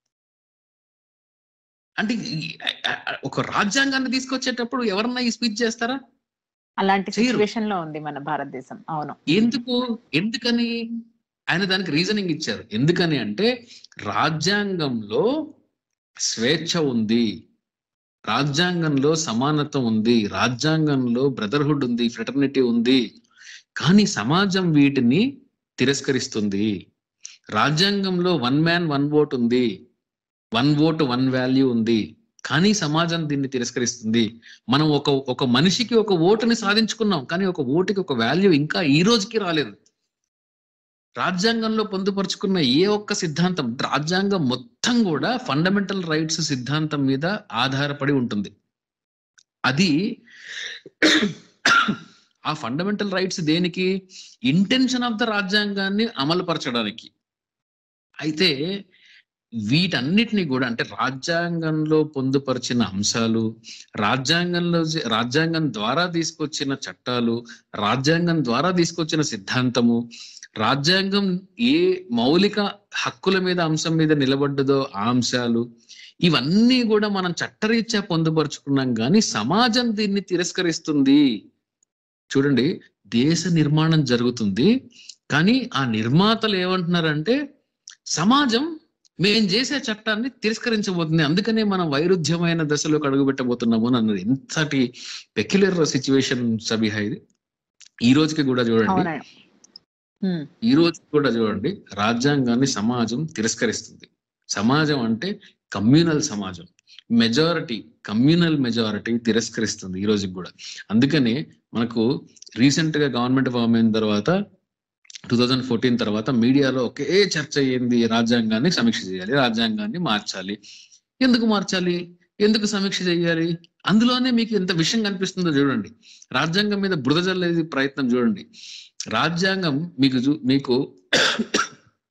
అంటే ఈ- ఒక రాజ్యాంగాన్ని తీసుకొచ్చేటప్పుడు ఎవరన్నా ఈ స్పీచ్ చేస్తారా అలాంటి చేయరు. సిచ్యువేషన్ లో ఉంది మన భారతదేశం అవును ఎందుకు ఎందుకని ఆయన దానికి రీజనింగ్ ఇచ్చారు ఎందుకని అంటే రాజ్యాంగంలో స్వేచ్ఛ ఉంది రాజ్యాంగంలో సమానత్వం ఉంది రాజ్యాంగంలో బ్రదర్హుడ్ ఉంది ఫ్రెటర్నిటీ ఉంది కానీ సమాజం వీటిని తిరస్కరిస్తుంది రాజ్యాంగంలో వన్ మ్యాన్ వన్ ఓట్ ఉంది వన్ ఓట్ వన్ వాల్యూ ఉంది కానీ సమాజం దీన్ని తిరస్కరిస్తుంది మనం ఒక ఒక మనిషికి ఒక ఓటుని సాధించుకున్నాం కానీ ఒక ఓటుకి ఒక వాల్యూ ఇంకా ఈ రోజుకి రాలేదు రాజ్యాంగంలో పొందుపరుచుకున్న ఏ ఒక్క సిద్ధాంతం రాజ్యాంగం మొత్తం కూడా ఫండమెంటల్ రైట్స్ సిద్ధాంతం మీద ఆధారపడి ఉంటుంది అది ఆ ఫండమెంటల్ రైట్స్ దేనికి ఇంటెన్షన్ ఆఫ్ ద రాజ్యాంగాన్ని అమలుపరచడానికి అయితే వీటన్నిటిని కూడా అంటే రాజ్యాంగంలో పొందుపరిచిన అంశాలు రాజ్యాంగంలో జ- రాజ్యాంగం ద్వారా తీసుకొచ్చిన చట్టాలు రాజ్యాంగం ద్వారా తీసుకొచ్చిన సిద్ధాంతము రాజ్యాంగం ఏ మౌలిక హక్కుల మీద అంశం మీద నిలబడ్డదో ఆ అంశాలు ఇవన్నీ కూడా మనం చట్టరీత్యా పొందుపరుచుకున్నాం కానీ సమాజం దీన్ని తిరస్కరిస్తుంది చూడండి దేశ నిర్మాణం జరుగుతుంది కానీ ఆ నిర్మాతలు ఏమంటున్నారంటే సమాజం మేం చేసే చట్టాన్ని తిరస్కరించబోతుంది అందుకనే మనం వైరుధ్యమైన దశలోకి అడుగుపెట్టబోతున్నాము అని అన్నది ఎంతటి పెక్యులర్ సిచ్యువేషన్ సబిహా ఇది ఈ రోజుకి కూడా చూడండి అవునండి ఉమ్, ఈ రోజు కూడా చూడండి రాజ్యాంగాన్ని సమాజం తిరస్కరిస్తుంది సమాజం అంటే కమ్యూనల్ సమాజం మెజారిటీ కమ్యూనల్ మెజారిటీ తిరస్కరిస్తుంది ఈ రోజుకి కూడా అందుకనే మనకు రీసెంట్ గా గవర్నమెంట్ ఫామ్ అయిన తర్వాత టూ థౌజండ్ ఫోర్టీన్ తర్వాత మీడియాలో ఒకే చర్చ అయ్యింది రాజ్యాంగాన్ని సమీక్ష చేయాలి రాజ్యాంగాన్ని మార్చాలి ఎందుకు మార్చాలి ఎందుకు సమీక్ష చేయాలి అందులోనే మీకు ఎంత విషయం కనిపిస్తుందో చూడండి రాజ్యాంగం మీద బురద జల్లేది ప్రయత్నం చూడండి రాజ్యాంగం మీకు చూ- మీకు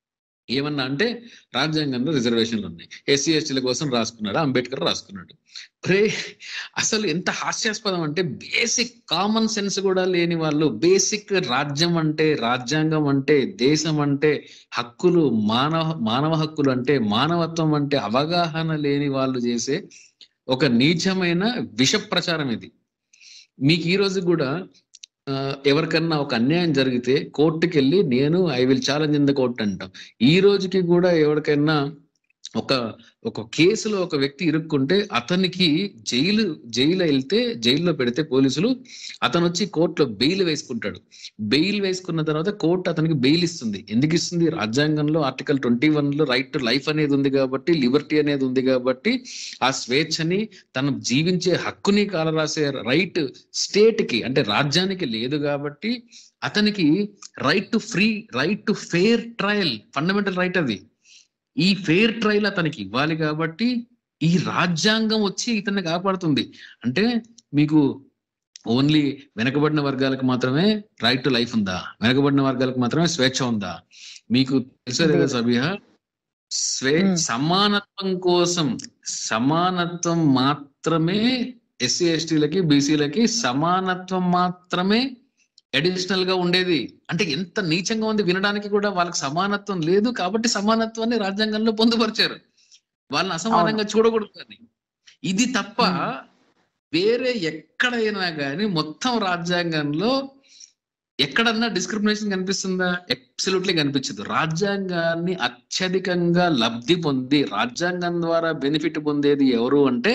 ఏమన్నా అంటే రాజ్యాంగంలో రిజర్వేషన్లు ఉన్నాయి ఎస్సీ ఎస్టీల కోసం రాసుకున్నాడు అంబేద్కర్ రాసుకున్నాడు రే అసలు ఎంత హాస్యాస్పదం అంటే బేసిక్ కామన్ సెన్స్ కూడా లేని వాళ్ళు బేసిక్ రాజ్యం అంటే రాజ్యాంగం అంటే దేశం అంటే హక్కులు మానవ మానవ హక్కులు అంటే మానవత్వం అంటే అవగాహన లేని వాళ్ళు చేసే ఒక నీచమైన విష ప్రచారం ఇది మీకు ఈ రోజు కూడా ఆ, ఎవరికన్నా ఒక అన్యాయం జరిగితే కోర్టుకి వెళ్ళి నేను I will challenge in the court అంటాం ఈ రోజుకి కూడా ఎవరికైనా ఒక ఒక కేసులో ఒక వ్యక్తి ఇరుక్కుంటే అతనికి జైలు జైలు వెళ్తే జైల్లో పెడితే పోలీసులు అతను వచ్చి కోర్టులో బెయిల్ వేసుకుంటాడు బెయిల్ వేసుకున్న తర్వాత కోర్టు అతనికి బెయిల్ ఇస్తుంది ఎందుకు ఇస్తుంది రాజ్యాంగంలో ఆర్టికల్ ట్వంటీ వన్ లో రైట్ టు లైఫ్ అనేది ఉంది కాబట్టి లిబర్టీ అనేది ఉంది కాబట్టి ఆ స్వేచ్ఛని తను జీవించే హక్కుని కాలరాసే రైట్ స్టేట్ కి అంటే రాజ్యానికి లేదు కాబట్టి అతనికి right to free right to fair trial fundamental right అది ఈ ఫెయిర్ ట్రయల్ అతనికి ఇవ్వాలి కాబట్టి ఈ రాజ్యాంగం వచ్చి ఇతన్ని కాపాడుతుంది అంటే మీకు ఓన్లీ వెనకబడిన వర్గాలకు మాత్రమే రైట్ టు లైఫ్ ఉందా వెనకబడిన వర్గాలకు మాత్రమే స్వేచ్ఛ ఉందా మీకు తెలుసా లేదా లేదు. సభ్య స్వే Hmm. సమానత్వం కోసం సమానత్వం మాత్రమే ఎస్సీ ఎస్టీలకి బీసీలకి సమానత్వం మాత్రమే అడిషనల్ గా ఉండేది అంటే ఎంత నీచంగా ఉంది వినడానికి కూడా వాళ్ళకి సమానత్వం లేదు కాబట్టి సమానత్వాన్ని రాజ్యాంగంలో పొందుపరిచారు వాళ్ళని అసమానంగా చూడకూడదు అని ఇది తప్ప Hmm. వేరే ఎక్కడైనా కానీ మొత్తం రాజ్యాంగంలో ఎక్కడన్నా డిస్క్రిమినేషన్ కనిపిస్తుందా ఎబ్సల్యూట్లీ కనిపించదు రాజ్యాంగాన్ని అత్యధికంగా లబ్ధి పొంది రాజ్యాంగం ద్వారా బెనిఫిట్ పొందేది ఎవరు అంటే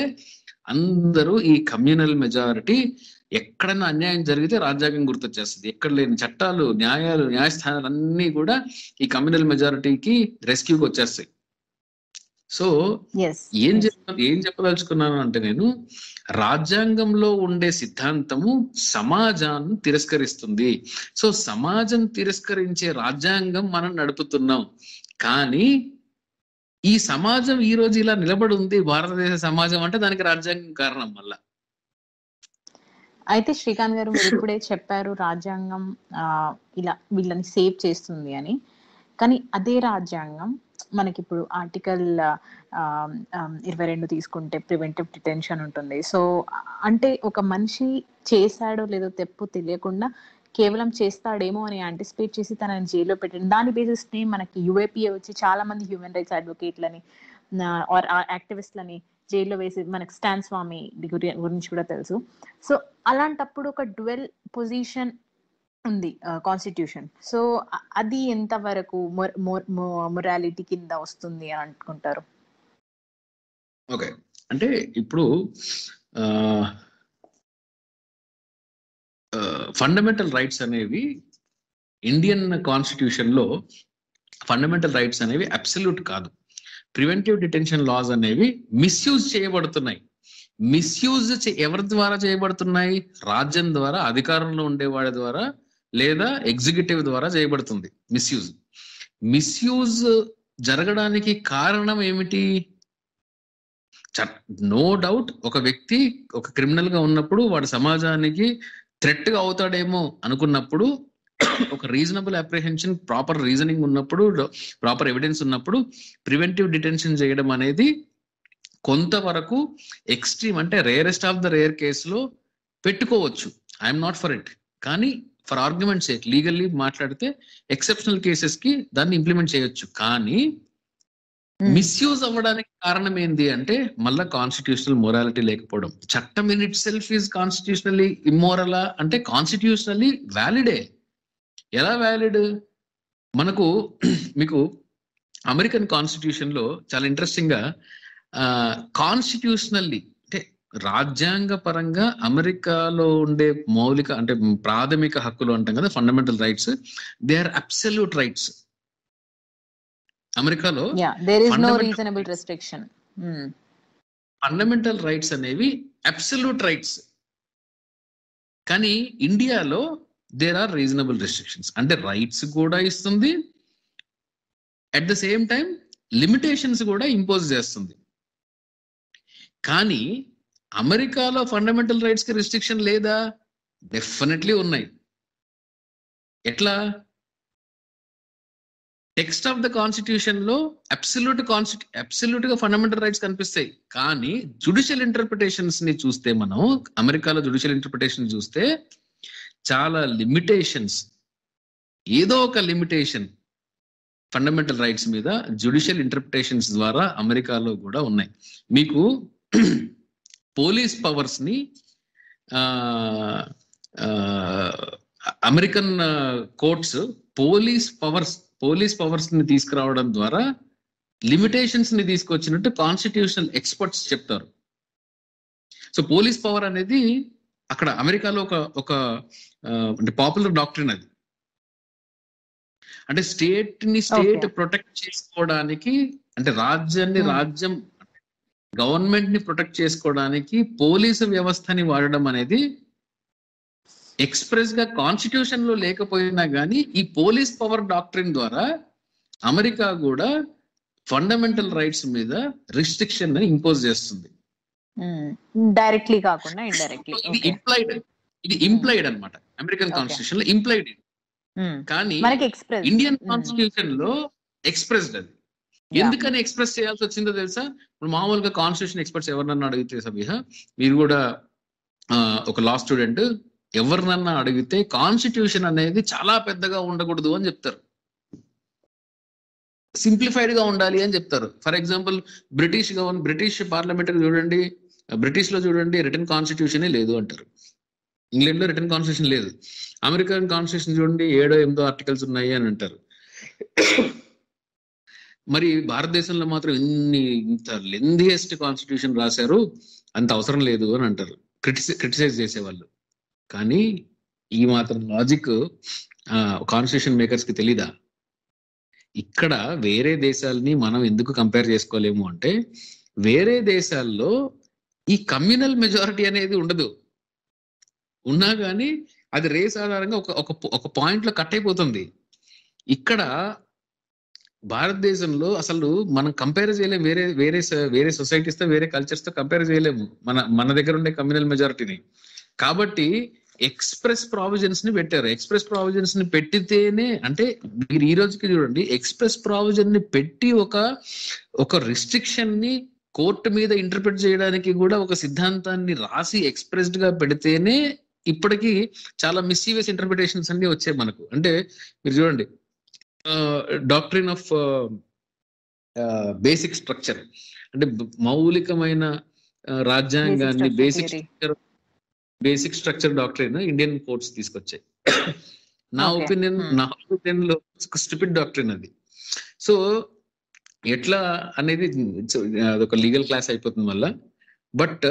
అందరూ ఈ కమ్యూనల్ మెజారిటీ ఎక్కడన్నా అన్యాయం జరిగితే రాజ్యాంగం గుర్తొచ్చేస్తుంది ఎక్కడ లేని చట్టాలు న్యాయాలు న్యాయస్థానాలు అన్ని కూడా ఈ కమ్యూనల్ మెజారిటీకి రెస్క్యూకి వచ్చేస్తాయి సో ఎస్ ఏం చెప్ప ఏం చెప్పదలుచుకున్నాను అంటే నేను రాజ్యాంగంలో ఉండే సిద్ధాంతము సమాజాన్ని తిరస్కరిస్తుంది సో సమాజం తిరస్కరించే రాజ్యాంగం మనం నడుపుతున్నాం కానీ ఈ సమాజం ఈ రోజు ఇలా నిలబడి ఉంది భారతదేశ సమాజం అంటే దానికి రాజ్యాంగం కారణం మళ్ళా అయితే శ్రీకాంత్ గారు మీరు ఇప్పుడే చెప్పారు రాజ్యాంగం ఆ, ఇలా వీళ్ళని సేవ్ చేస్తుంది అని కానీ అదే రాజ్యాంగం మనకి ఇప్పుడు ఆర్టికల్ ఇరవై రెండు తీసుకుంటే ప్రివెంటివ్ డిటెన్షన్ ఉంటుంది సో అంటే ఒక మనిషి చేశాడో లేదో తెప్పు తెలియకుండా కేవలం చేస్తాడేమో అని యాంటిసిపేట్ చేసి తనని జైల్లో పెట్టడం దాని బేసిస్ ని మనకి యుఏపీఏ వచ్చి చాలా మంది హ్యూమన్ రైట్స్ అడ్వకేట్లని ఆర్ యాక్టివిస్ట్లని జైల్లో వేసి మనకి స్టాన్ స్వామి గురి- గురించి కూడా తెలుసు సో అలాంటప్పుడు ఒక డ్వెల్ పొజిషన్ ఉంది కాన్స్టిట్యూషన్ సో అది ఎంత వరకు మొరాలిటీ కింద వస్తుంది అని అనుకుంటారు ఓకే అంటే ఇప్పుడు ఫండమెంటల్ రైట్స్ అనేవి ఇండియన్ కాన్స్టిట్యూషన్ లో ఫండమెంటల్ రైట్స్ అనేవి అబ్సల్యూట్ కాదు ప్రివెంటివ్ డిటెన్షన్ లాస్ అనేవి మిస్యూజ్ చేయబడుతున్నాయి మిస్యూజ్ ఎవరి ద్వారా చేయబడుతున్నాయి రాజ్యం ద్వారా అధికారంలో ఉండేవాడి ద్వారా లేదా ఎగ్జిక్యూటివ్ ద్వారా చేయబడుతుంది మిస్యూజ్ మిస్యూజ్ జరగడానికి కారణం ఏమిటి నో డౌట్ ఒక వ్యక్తి ఒక క్రిమినల్ గా ఉన్నప్పుడు వాడు సమాజానికి థ్రెట్ గా అవుతాడేమో అనుకున్నప్పుడు ఒక రీజనబుల్ అప్రిహెన్షన్ ప్రాపర్ రీజనింగ్ ఉన్నప్పుడు ప్రాపర్ ఎవిడెన్స్ ఉన్నప్పుడు ప్రివెంటివ్ డిటెన్షన్ చేయడం అనేది కొంతవరకు ఎక్స్ట్రీమ్ అంటే రేరెస్ట్ ఆఫ్ ద రేర్ కేసులో పెట్టుకోవచ్చు ఐఎమ్ నాట్ ఫర్ ఇట్ కానీ ఫర్ ఆర్గ్యుమెంట్ సేక్ లీగల్లీ మాట్లాడితే ఎక్సెప్షనల్ కేసెస్ కి దాన్ని ఇంప్లిమెంట్ చేయొచ్చు కానీ మిస్యూజ్ అవ్వడానికి కారణం ఏంది అంటే మళ్ళా కాన్స్టిట్యూషనల్ మొరాలిటీ లేకపోవడం చట్టం in itself is constitutionally ఇమ్మోరలా అంటే కాన్స్టిట్యూషనల్లీ వ్యాలిడే ఎలా వ్యాలిడ్ మనకు మీకు అమెరికన్ కాన్స్టిట్యూషన్ లో చాలా ఇంట్రెస్టింగ్ గా కాన్స్టిట్యూషనల్లీ అంటే రాజ్యాంగ పరంగా అమెరికాలో ఉండే మౌలిక అంటే ప్రాథమిక హక్కులు అంటాం కదా fundamental rights they are absolute rights అమెరికాలో yeah there is no Fundamental reasonable rights. Restriction fundamental rights అనేవి అబ్సల్యూట్ రైట్స్ కానీ ఇండియాలో దేర్ ఆర్ రీజనబుల్ రెస్ట్రిక్షన్స్ అంటే రైట్స్ కూడా ఇస్తుంది at the same time limitations కూడా ఇంపోజ్ చేస్తుంది కానీ అమెరికాలో ఫండమెంటల్ రైట్స్ కి రిస్ట్రిక్షన్ లేదా డెఫినెట్లీ ఉన్నాయి ఎట్లా టెక్స్ట్ ఆఫ్ ద కాన్స్టిట్యూషన్ లో అబ్సల్యూట్ కాన్స్టి అబ్సల్యూట్ గా ఫండమెంటల్ రైట్స్ కనిపిస్తాయి కానీ జుడిషియల్ ఇంటర్ప్రిటేషన్స్ ని చూస్తే మనం అమెరికాలో జుడిషియల్ ఇంటర్ప్రిటేషన్ చూస్తే చాలా లిమిటేషన్స్ ఏదో ఒక లిమిటేషన్ ఫండమెంటల్ రైట్స్ మీద జుడిషియల్ ఇంటర్ప్రిటేషన్స్ ద్వారా అమెరికాలో కూడా ఉన్నాయి మీకు పోలీస్ పవర్స్ ని American courts police powers police powers ని తీసుకురావడం ద్వారా లిమిటేషన్స్ ని తీసుకొచ్చినట్టు కాన్స్టిట్యూషనల్ ఎక్స్పర్ట్స్ చెప్తారు సో పోలీస్ పవర్ అనేది అక్కడ అమెరికాలో ఒక ఒక అంటే పాపులర్ డాక్టరీన్ అది అంటే స్టేట్ ని స్టేట్ Okay. ప్రొటెక్ట్ చేసుకోవడానికి అంటే రాజ్యాన్ని Hmm. రాజ్యం గవర్నమెంట్ ని ప్రొటెక్ట్ చేసుకోవడానికి పోలీసు వ్యవస్థని వాడడం అనేది ఎక్స్ప్రెస్ గా కాన్స్టిట్యూషన్ లో లేకపోయినా కానీ ఈ పోలీస్ పవర్ డాక్టరీన్ ద్వారా అమెరికా కూడా ఫండమెంటల్ రైట్స్ మీద రిస్ట్రిక్షన్ ఇంపోజ్ చేస్తుంది డైరెక్ట్లీ కాకుండా ఇండైరెక్ట్లీ ఇది ఇంప్లైడ్ ఇది ఇంప్లైడ్ అన్నమాట అమెరికన్ Okay. కాన్స్టిట్యూషన్ లో ఇంప్లైడ్ కానీ మనకి ఎక్స్ప్రెస్ ఇండియన్ Mm. కాన్స్టిట్యూషన్ లో ఎక్స్ప్రెస్డ్ అది ఎందుకని ఎక్స్ప్రెస్ చేయాల్సి వచ్చిందో తెలుసా ఇప్పుడు మామూలుగా కాన్స్టిట్యూషన్ ఎక్స్పర్ట్స్ ఎవరినన్నా అడిగితే సబిహ మీరు కూడా ఆ, ఒక లా స్టూడెంట్ ఎవరినన్నా అడిగితే కాన్స్టిట్యూషన్ అనేది చాలా పెద్దగా ఉండకూడదు అని చెప్తారు సింప్లిఫైడ్ గా ఉండాలి అని చెప్తారు ఫర్ ఎగ్జాంపుల్ బ్రిటిష్ గవర్న బ్రిటిష్ పార్లమెంట్ చూడండి బ్రిటిష్ లో చూడండి రిటర్న్ కాన్స్టిట్యూషనే లేదు అంటారు ఇంగ్లాండ్ లో రిటర్న్ కాన్స్టిట్యూషన్ లేదు అమెరికన్ కాన్స్టిట్యూషన్ చూడండి ఏడో ఎనిమిదో ఆర్టికల్స్ ఉన్నాయి అని అంటారు మరి భారతదేశంలో మాత్రం ఇన్ని ఇంత లెందియెస్ట్ కాన్స్టిట్యూషన్ రాశారు అంత అవసరం లేదు అని అంటారు క్రిటిసై క్రిటిసైజ్ చేసేవాళ్ళు కానీ ఈ మాత్రం లాజిక్ కాన్స్టిట్యూషన్ మేకర్స్ కి తెలీదా ఇక్కడ వేరే దేశాలని మనం ఎందుకు కంపేర్ చేసుకోలేము అంటే వేరే దేశాల్లో ఈ కమ్యూనల్ మెజారిటీ అనేది ఉండదు ఉన్నా కానీ అది రేస్ ఆధారంగా ఒక ఒక ఒక పాయింట్ లో కట్ అయిపోతుంది ఇక్కడ భారతదేశంలో అసలు మనం కంపేర్ చేయలేము వేరే వేరే స- వేరే సొసైటీస్ తో వేరే కల్చర్స్ తో కంపేర్ చేయలేము మన మన దగ్గర ఉండే కమ్యూనల్ మెజారిటీని కాబట్టి ఎక్స్ప్రెస్ ప్రావిజన్స్ ని పెట్టారు ఎక్స్ప్రెస్ ప్రావిజన్స్ ని పెట్టితేనే అంటే మీరు ఈ రోజుకి చూడండి ఎక్స్ప్రెస్ ప్రావిజన్ ని పెట్టి ఒక ఒక రిస్ట్రిక్షన్ ని కోర్టు మీద ఇంటర్ప్రిట్ చేయడానికి కూడా ఒక సిద్ధాంతాన్ని రాసి ఎక్స్ప్రెస్డ్ గా పెడితేనే ఇప్పటికీ చాలా మిస్సీవియస్ ఇంటర్ప్రిటేషన్స్ అన్ని వచ్చాయి మనకు అంటే మీరు చూడండి డాక్టరీన్ ఆఫ్ బేసిక్ స్ట్రక్చర్ అంటే బ- మౌలికమైన ఆ, రాజ్యాంగాన్ని basic structure basic structure doctrine Indian courts తీసుకొచ్చాయి నా Okay. Opinion Hmm. నా ఒపీనియన్ లో స్టూపిడ్ డాక్టరీన్ అది సో ఎట్లా అనేది so, అదొక లీగల్ క్లాస్ అయిపోతుంది వల్ల బట్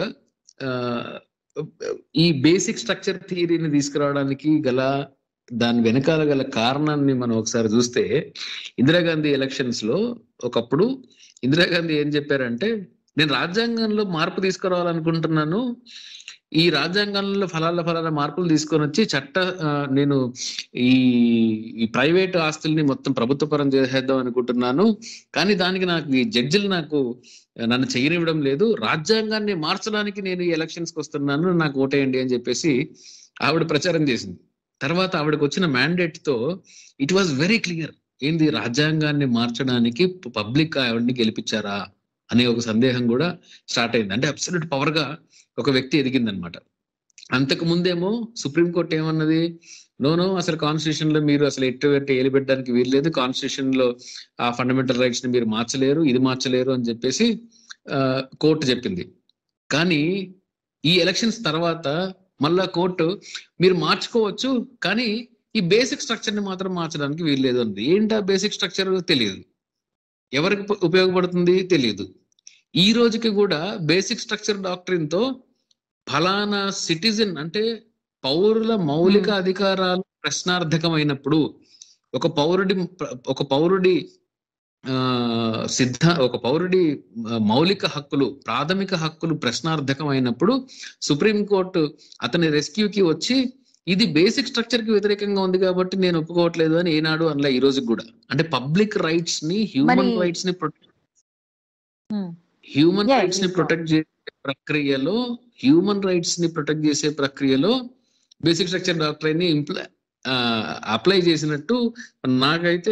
ఈ బేసిక్ స్ట్రక్చర్ థియరీని తీసుకురావడానికి గల దాని వెనకాల గల కారణాన్ని మనం ఒకసారి చూస్తే ఇందిరాగాంధీ ఎలక్షన్స్ లో ఒకప్పుడు ఇందిరాగాంధీ ఏం చెప్పారంటే నేను రాజ్యాంగంలో మార్పు తీసుకురావాలనుకుంటున్నాను ఈ రాజ్యాంగంలో ఫలాల ఫలాల మార్పులు తీసుకొని వచ్చి చట్ట ఆ, నేను ఈ ఈ ప్రైవేట్ ఆస్తుల్ని మొత్తం ప్రభుత్వపరం చేసేద్దాం అనుకుంటున్నాను కానీ దానికి నాకు ఈ జడ్జిలు నాకు నన్ను చేయనివ్వడం లేదు రాజ్యాంగాన్ని మార్చడానికి నేను ఈ ఎలక్షన్స్ కి వస్తున్నాను నాకు ఓటేయండి అని చెప్పేసి ఆవిడ ప్రచారం చేసింది తర్వాత ఆవిడకి వచ్చిన మ్యాండేట్ తో ఇట్ వాజ్ వెరీ క్లియర్ ఏంది రాజ్యాంగాన్ని మార్చడానికి పబ్లిక్ ఆవిడని గెలిపించారా అనే ఒక సందేహం కూడా స్టార్ట్ అయింది అంటే అబ్సల్యూట్ పవర్ గా ఒక వ్యక్తి ఎదిగిందనమాట అంతకు ముందేమో సుప్రీంకోర్టు ఏమన్నది నోనో అసలు కాన్స్టిట్యూషన్ లో మీరు అసలు ఎటు ఎటు ఏలు పెట్టడానికి వీల్లేదు కాన్స్టిట్యూషన్ లో ఆ ఫండమెంటల్ రైట్స్ ని మీరు మార్చలేరు ఇది మార్చలేరు అని చెప్పేసి ఆ, కోర్టు చెప్పింది కానీ ఈ ఎలక్షన్స్ తర్వాత మళ్ళా కోర్టు మీరు మార్చుకోవచ్చు కానీ ఈ బేసిక్ స్ట్రక్చర్ ని మాత్రం మార్చడానికి వీల్లేదు అంది ఏంటి ఆ బేసిక్ స్ట్రక్చర్ తెలియదు ఎవరికి ఉప- ఉపయోగపడుతుంది తెలియదు ఈ రోజుకి కూడా బేసిక్ స్ట్రక్చర్ డాక్టరీన్ తో ఫలానా సిటిజన్ అంటే పౌరుల మౌలిక Hmm. అధికారాలు ప్రశ్నార్థకమైనప్పుడు ఒక పౌరుడి ఒక పౌరుడి ఆ సిద్ధ ఒక పౌరుడి ఆ, మౌలిక హక్కులు ప్రాథమిక హక్కులు ప్రశ్నార్థకమైనప్పుడు సుప్రీంకోర్టు అతని రెస్క్యూకి వచ్చి ఇది బేసిక్ స్ట్రక్చర్ కి వ్యతిరేకంగా ఉంది కాబట్టి నేను ఒప్పుకోవట్లేదు అని ఏనాడు అనలే ఈ రోజు కూడా అంటే పబ్లిక్ రైట్స్ ని హ్యూమన్ మరి- రైట్స్ ని ప్రొటెక్ట్ హ్యూమన్ Yeah, రైట్స్ ని it is ప్రొటెక్ట్ చేసే ప్రక్రియలో హ్యూమన్ రైట్స్ ని ప్రొటెక్ట్ చేసే ప్రక్రియలో బేసిక్ స్ట్రక్చర్ డాక్టర్ ని అప్లై చేసినట్టు నాకైతే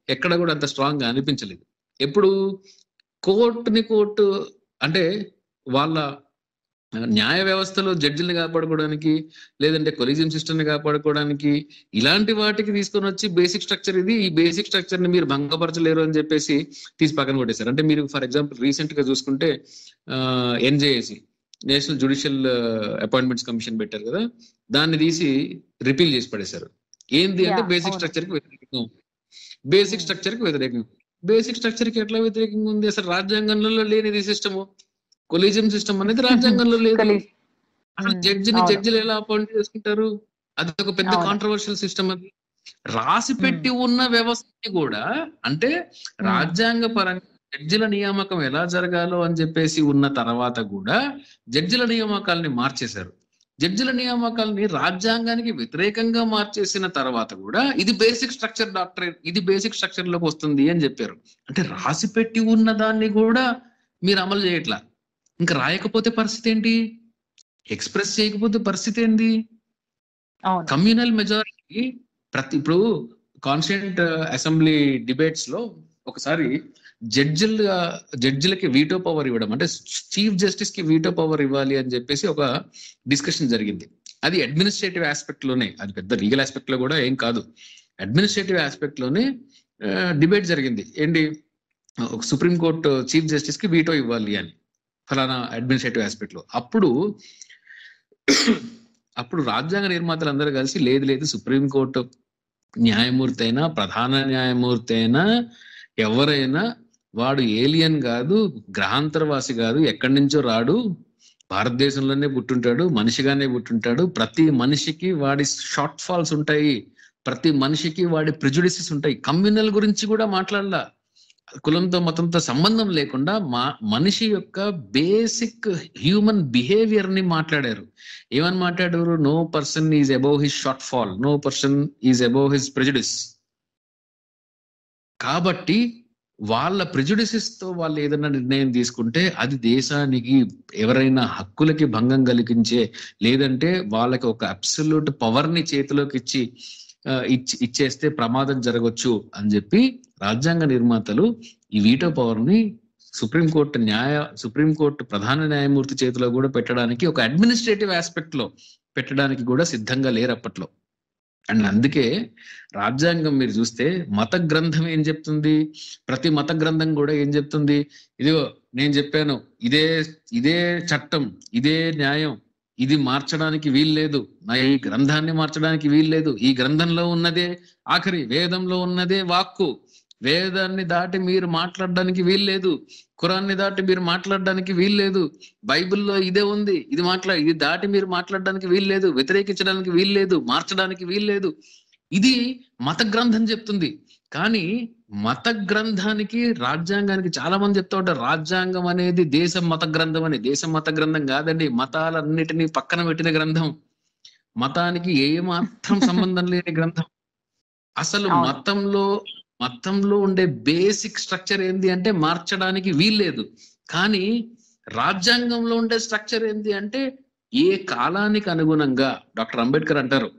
ఎక్కడ కూడా అంత స్ట్రాంగ్ గా అనిపించలేదు ఎప్పుడు కోర్టుని కోర్టు అంటే వాళ్ళ న్యాయ వ్యవస్థలో జడ్జిల్ని కాపాడుకోవడానికి లేదంటే కొలిజియం సిస్టమ్ ని కాపాడుకోవడానికి ఇలాంటి వాటికి తీసుకొని వచ్చి బేసిక్ స్ట్రక్చర్ ఇది ఈ బేసిక్ స్ట్రక్చర్ ని మీరు భంగపరచలేరు అని చెప్పేసి తీసి పక్కన కొట్టేశారు అంటే మీరు ఫర్ ఎగ్జాంపుల్ రీసెంట్ గా చూసుకుంటే NJAC national judicial appointments commission పెట్టారు కదా దాన్ని తీసి రిపీల్ చేసి పడేశారు ఏంది అంటే Yeah, బేసిక్ అవును. స్ట్రక్చర్ కి వ్యతిరేకంగా బేసిక్ స్ట్రక్చర్ కి వ్యతిరేకంగా బేసిక్ స్ట్రక్చర్ కి ఎట్లా వ్యతిరేకంగా ఉంది అసలు రాజ్యాంగంలో లేనిది సిస్టమ్ కొలీజియం సిస్టమ్ అనేది రాజ్యాంగంలో లేదు Collegium. అసలు Hmm, జడ్జిని అవును. జడ్జిలు ఎలా అపాయింట్ చేసుకుంటారు అది ఒక పెద్ద అవును. కాంట్రవర్షియల్ సిస్టమ్ అది రాసి పెట్టి ఉన్న వ్యవస్థని కూడా అంటే Hmm. రాజ్యాంగ పరంగా జడ్జిల నియామకం ఎలా జరగాలో అని చెప్పేసి ఉన్న తర్వాత కూడా జడ్జిల నియామకాలని మార్చేశారు జడ్జిల నియామకాలని రాజ్యాంగానికి వ్యతిరేకంగా మార్చేసిన తర్వాత కూడా ఇది బేసిక్ స్ట్రక్చర్ డాక్టర్ ఇది బేసిక్ స్ట్రక్చర్ లోకి వస్తుంది అని చెప్పారు అంటే రాసి పెట్టి ఉన్న దాన్ని కూడా మీరు అమలు చేయట్లా ఇంకా రాయకపోతే పరిస్థితి ఏంటి ఎక్స్ప్రెస్ చేయకపోతే పరిస్థితి ఏంటి అవును కమ్యూనల్ మెజారిటీ ప్రతి ఇప్పుడు కాన్స్టిట్యూంట్ అసెంబ్లీ డిబేట్స్ లో ఒకసారి జడ్జిల జడ్జిలకి వీటో పవర్ ఇవ్వడం అంటే చీఫ్ జస్టిస్ కి వీటో పవర్ ఇవ్వాలి అని చెప్పేసి ఒక డిస్కషన్ జరిగింది అది అడ్మినిస్ట్రేటివ్ ఆస్పెక్ట్ లోనే అది పెద్ద లీగల్ ఆస్పెక్ట్ లో కూడా ఏం కాదు అడ్మినిస్ట్రేటివ్ ఆస్పెక్ట్ లోనే డిబేట్ జరిగింది ఏంటి ఒక సుప్రీం కోర్టు చీఫ్ జస్టిస్ కి వీటో ఇవ్వాలి అని ఫలానా అడ్మినిస్ట్రేటివ్ ఆస్పెక్ట్ లో అప్పుడు అప్పుడు రాజ్యాంగ నిర్మాతలు అందరూ కలిసి లేదు లేదు సుప్రీం కోర్టు న్యాయమూర్తి అయినా ప్రధాన న్యాయమూర్తి అయినా ఎవరైనా వాడు ఏలియన్ కాదు గ్రహాంతరవాసి కాదు ఎక్కడి నుంచో రాడు భారతదేశంలోనే పుట్టుంటాడు మనిషిగానే పుట్టుంటాడు ప్రతి మనిషికి వాడి షార్ట్ ఫాల్స్ ఉంటాయి ప్రతి మనిషికి వాడి ప్రిజుడిసెస్ ఉంటాయి కమ్యూనల్ గురించి కూడా మాట్లాడలా కులంతో మతంతో సంబంధం లేకుండా మా మనిషి యొక్క బేసిక్ హ్యూమన్ బిహేవియర్ ని మాట్లాడారు ఏమని మాట్లాడారు no person is above his shortfall no person is above his prejudice కాబట్టి వాళ్ళ ప్రెజుడిసెస్ తో వాళ్ళు ఏదైనా నిర్ణయం తీసుకుంటే అది దేశానికి ఎవరైనా హక్కులకి భంగం కలిగించే లేదంటే వాళ్ళకి ఒక అబ్సల్యూట్ పవర్ ని చేతిలోకి ఇచ్చి ఆ, ఇచ్చి ఇచ్చేస్తే ప్రమాదం జరగవచ్చు అని చెప్పి రాజ్యాంగ నిర్మాతలు ఈ వీటో పవర్ ని సుప్రీంకోర్టు న్యాయ సుప్రీంకోర్టు ప్రధాన న్యాయమూర్తి చేతిలో కూడా పెట్టడానికి ఒక అడ్మినిస్ట్రేటివ్ ఆస్పెక్ట్ లో పెట్టడానికి కూడా సిద్ధంగా లేరు అప్పట్లో అండ్ అందుకే రాజ్యాంగం మీరు చూస్తే మత గ్రంథం ఏం చెప్తుంది ప్రతి మత గ్రంథం కూడా ఏం చెప్తుంది ఇదిగో నేను చెప్పాను ఇదే ఇదే చట్టం ఇదే న్యాయం ఇది మార్చడానికి వీల్లేదు నా ఈ గ్రంథాన్ని మార్చడానికి వీల్లేదు ఈ గ్రంథంలో ఉన్నదే ఆఖరి వేదంలో ఉన్నదే వాక్కు వేదాన్ని దాటి మీరు మాట్లాడడానికి వీల్లేదు ఖురాన్ని దాటి మీరు మాట్లాడడానికి వీల్లేదు బైబిల్లో ఇదే ఉంది ఇది మాట్లా ఇది దాటి మీరు మాట్లాడడానికి వీల్లేదు వ్యతిరేకించడానికి వీల్లేదు మార్చడానికి వీల్లేదు ఇది మత గ్రంథం చెప్తుంది కానీ మత గ్రంథానికి రాజ్యాంగానికి చాలా మంది చెప్తా ఉంటారు రాజ్యాంగం అనేది దేశం మత గ్రంథం అని దేశం మత గ్రంథం కాదండి మతాలన్నిటినీ పక్కన పెట్టిన గ్రంథం మతానికి ఏ మాత్రం సంబంధం లేని గ్రంథం అసలు అవును. మతంలో మతంలో ఉండే బేసిక్ స్ట్రక్చర్ ఏంది అంటే మార్చడానికి వీల్లేదు కానీ రాజ్యాంగంలో ఉండే స్ట్రక్చర్ ఏంది అంటే ఏ కాలానికి అనుగుణంగా డాక్టర్ అంబేద్కర్ అంటారు